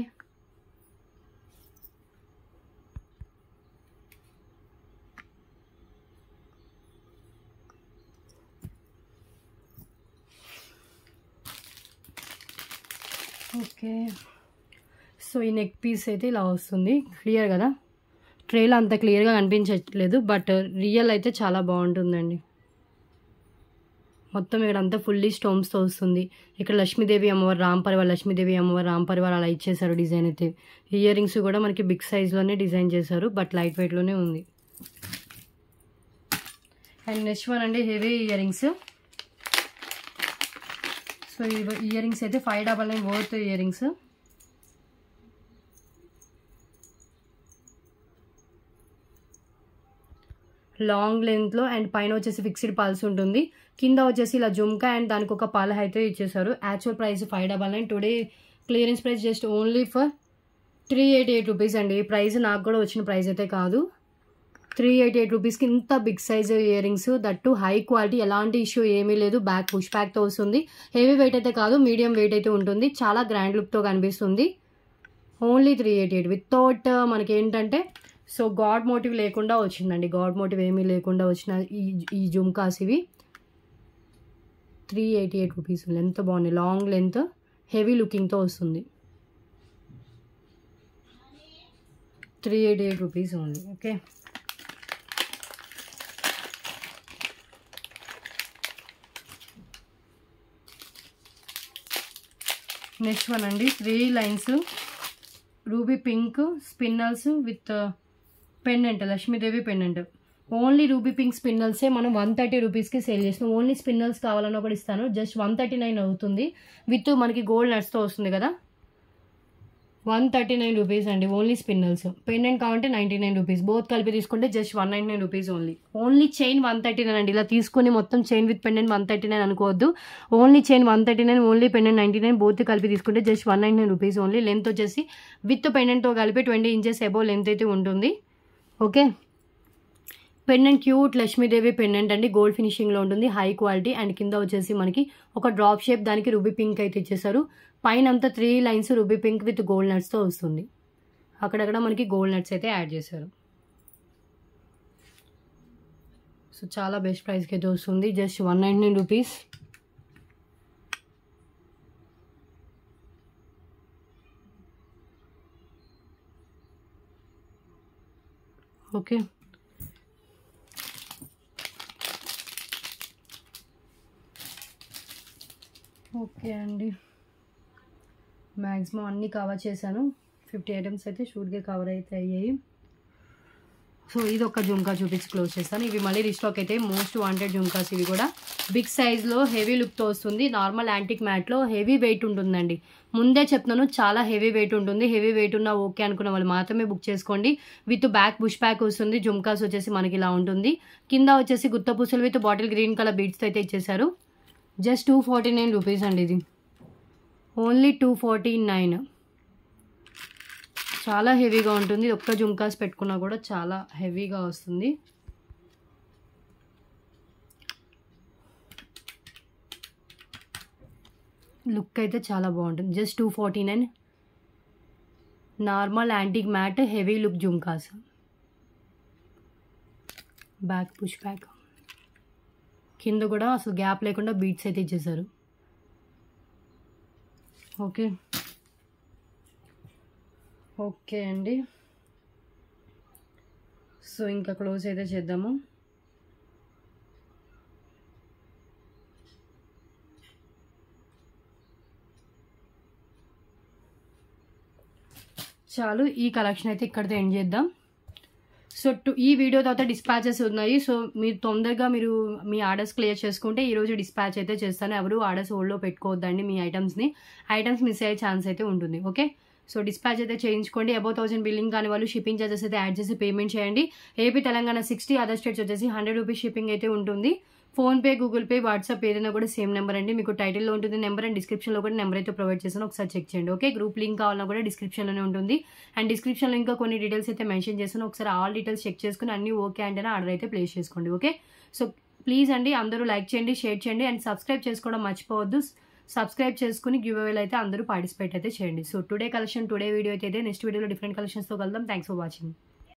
okay so ఈ నెక్ పీస్ అయితే ఇలా వస్తుంది క్లియర్ కదా ట్రేలో అంత క్లియర్గా కనిపించట్లేదు బట్ రియల్ అయితే చాలా బాగుంటుందండి మొత్తం ఇక్కడ అంతా ఫుల్లీ స్టోమ్స్తో వస్తుంది ఇక్కడ లక్ష్మీదేవి అమ్మవారు రామ్ పరివార్ లక్ష్మీదేవి అమ్మవారు రామ్ పరివార్ అలా ఇచ్చేసారు డిజైన్ అయితే ఇయర్ రింగ్స్ కూడా మనకి బిగ్ సైజ్లోనే డిజైన్ చేశారు బట్ లైట్ వెయిట్లోనే ఉంది అండ్ నెక్స్ట్ వన్ అండి heavy earrings so earrings అయితే five double nine worth earrings long లెంత్లో అండ్ పైన వచ్చేసి ఫిక్స్డ్ పల్స్ ఉంటుంది కింద వచ్చేసి ఇలా జుమ్కా అండ్ దానికి ఒక పాల అయితే ఇచ్చేసారు actual price five double nine today clearance price just only for three eighty eight rupees అండి ఈ ప్రైస్ నాకు కూడా వచ్చిన ప్రైస్ అయితే కాదు త్రీ ఎయిటీ ఎయిట్ రూపీస్కి ఇంత big size earrings that high quality ఎలాంటి ఇష్యూ ఏమీ లేదు బ్యాక్ పుష్ బ్యాక్తో వస్తుంది హెవీ వెయిట్ అయితే కాదు మీడియం వెయిట్ అయితే ఉంటుంది చాలా గ్రాండ్ లుక్తో కనిపిస్తుంది only three eighty eight without మనకి ఏంటంటే సో గాడ్ మోటివ్ లేకుండా వచ్చిందండి గాడ్ మోటివ్ ఏమీ లేకుండా వచ్చిన ఈ ఈ జుమ్కాస్ ఇవి three eighty eight rupees length బాగుంది లాంగ్ లెంత్ హెవీ లుకింగ్తో వస్తుంది three eighty eight rupees only okay next one అండి three lines ruby pink spinels with pendant Lakshmidevi pendant only ruby pink స్పిన్నల్సే మనం వన్ థర్టీ రూపీస్కి సేల్ చేస్తున్నాం ఓన్లీ స్పిన్నల్స్ కావాలని ఒకటి ఇస్తాను జస్ట్ వన్ థర్టీ నైన్ అవుతుంది విత్ మనకి గోల్డ్ నట్స్తో వస్తుంది కదా వన్ థర్టీ నైన్ రూపీస్ అండి ఓన్లీ స్పిన్నల్స్ పెండెంట్ కావాలంటే నైంటీ నైన్ రూపీస్ బోత్ కలిపి తీసుకుంటే just one ninety nine rupees only only chain one thirty nine అండి ఇలా తీసుకుని మొత్తం chain with pendant one thirty nine అనుకోవద్దు only chain one thirty nine only pendant ninety nine both కలిపి తీసుకుంటే just one ninety nine rupees only length వచ్చేసి విత్ పెండెంట్తో కలిపి ట్వంటీ ఇంచెస్ ఎబో లెంత్ అయితే ఉంటుంది okay pendant cute Lakshmidevi pendant అండి గోల్డ్ ఫినిషింగ్లో ఉంటుంది హై క్వాలిటీ అండ్ కింద వచ్చేసి మనకి ఒక డ్రాప్ షేప్ దానికి రూబీ పింక్ అయితే ఇచ్చేసారు పైన అంతా three lines ruby pink with gold నట్స్తో వస్తుంది అక్కడక్కడ మనకి గోల్డ్ నట్స్ అయితే యాడ్ చేశారు సో చాలా బెస్ట్ ప్రైస్కి అయితే వస్తుంది just one ninety nine rupees okay okay అండి మ్యాక్సిమం అన్నీ కవర్ చేశాను ఫిఫ్టీ ఐటమ్స్ అయితే షూట్గా కవర్ అయితే అయ్యాయి సో ఇది ఒక జుంకా చూపించి క్లోజ్ చేస్తాను ఇవి మళ్ళీ రీస్టాక్ అయితే మోస్ట్ వాంటెడ్ జుంకాస్ ఇవి కూడా బిగ్ సైజ్లో హెవీ లుక్తో వస్తుంది నార్మల్ యాంటిక్ మ్యాట్లో హెవీ వెయిట్ ఉంటుందండి ముందే చెప్తున్నాను చాలా హెవీ వెయిట్ ఉంటుంది హెవీ వెయిట్ ఉన్న ఓకే అనుకున్న వాళ్ళు మాత్రమే బుక్ చేసుకోండి విత్ బ్యాక్ బుష్ ప్యాక్ వస్తుంది జుంకాస్ వచ్చేసి మనకి ఇలా ఉంటుంది కింద వచ్చేసి గుత్త పూసలు విత్ బాటిల్ గ్రీన్ కలర్ బీడ్స్తో అయితే ఇచ్చేసారు just two forty nine rupees అండి ఇది ఓన్లీ టూ ఫార్టీ నైన్ చాలా హెవీగా ఉంటుంది ఒక్క జుంకాస్ పెట్టుకున్నా కూడా చాలా హెవీగా వస్తుంది లుక్ అయితే చాలా బాగుంటుంది just two forty nine normal antique matt heavy look jhumkas back push back కింద కూడా అసలు గ్యాప్ లేకుండా బీట్స్ అయితే ఇచ్చేసారు ఓకే ఓకే అండి సో ఇంకా క్లోజ్ అయితే చేద్దాము చాలు ఈ కలెక్షన్ అయితే ఇక్కడితో ఎండ్ చేద్దాం సో టు ఈ వీడియో తర్వాత డిస్పాచెస్ ఉన్నాయి సో మీరు తొందరగా మీరు మీ ఆర్డర్స్ క్లియర్ చేసుకుంటే ఈరోజు డిస్పాచ్ అయితే చేస్తాను ఎవరు ఆర్డర్స్ హోల్డ్లో పెట్టుకోవద్దండి మీ ఐటమ్స్ని ఐటమ్స్ మిస్ అయ్యే ఛాన్స్ అయితే ఉంటుంది ఓకే సో డిస్పాచ్ అయితే చేయించుకోండి అబౌ థౌసండ్ బిల్లింగ్ కానీ వాళ్ళు షిప్పింగ్ చార్జెస్ అయితే యాడ్ చేసి పేమెంట్ చేయండి AP Telangana sixty other states వచ్చేసి హండ్రెడ్ రూపీస్ షిప్పింగ్ అయితే ఉంటుంది ఫోన్పే గూగుల్ పే వాట్సాప్ ఏదైనా కూడా సేమ్ నెంబర్ అండి మీకు టైటిల్లో ఉంటుంది నెంబర్ అండ్ డిస్క్రిప్షన్లో కూడా నెంబర్ అయితే ప్రొవైడ్ చేస్తాను ఒకసారి చెక్ చేయండి ఓకే గ్రూప్ లింక్ కావాలన్నా కూడా డిస్క్రిప్షన్లోనే ఉంటుంది అండ్ డిస్క్రిప్షన్లో ఇంకా కొన్ని డీటెయిల్స్ అయితే మెన్షన్ చేస్తాను ఒకసారి ఆల్ డీటెయిల్స్ చెక్ చేసుకుని అన్ని ఓకే అంటేనే ఆర్డర్ అయితే ప్లేస్ చేసుకోండి ఓకే సో ప్లీజ్ అండి అందరూ లైక్ చేయండి షేర్ చేయండి అండ్ సబ్స్క్రైబ్ చేసుకోవడం మర్చిపోవద్దు సబ్స్క్రైబ్ చేసుకుని గివ్ అవేలు అయితే అందరూ పార్టిసిపేట్ అయితే చేయండి so today collection today video అయితే నెక్స్ట్ వీడియోలో డిఫరెంట్ కలెక్షన్స్తో కలుద్దాం థ్యాంక్స్ ఫర్ వాచింగ్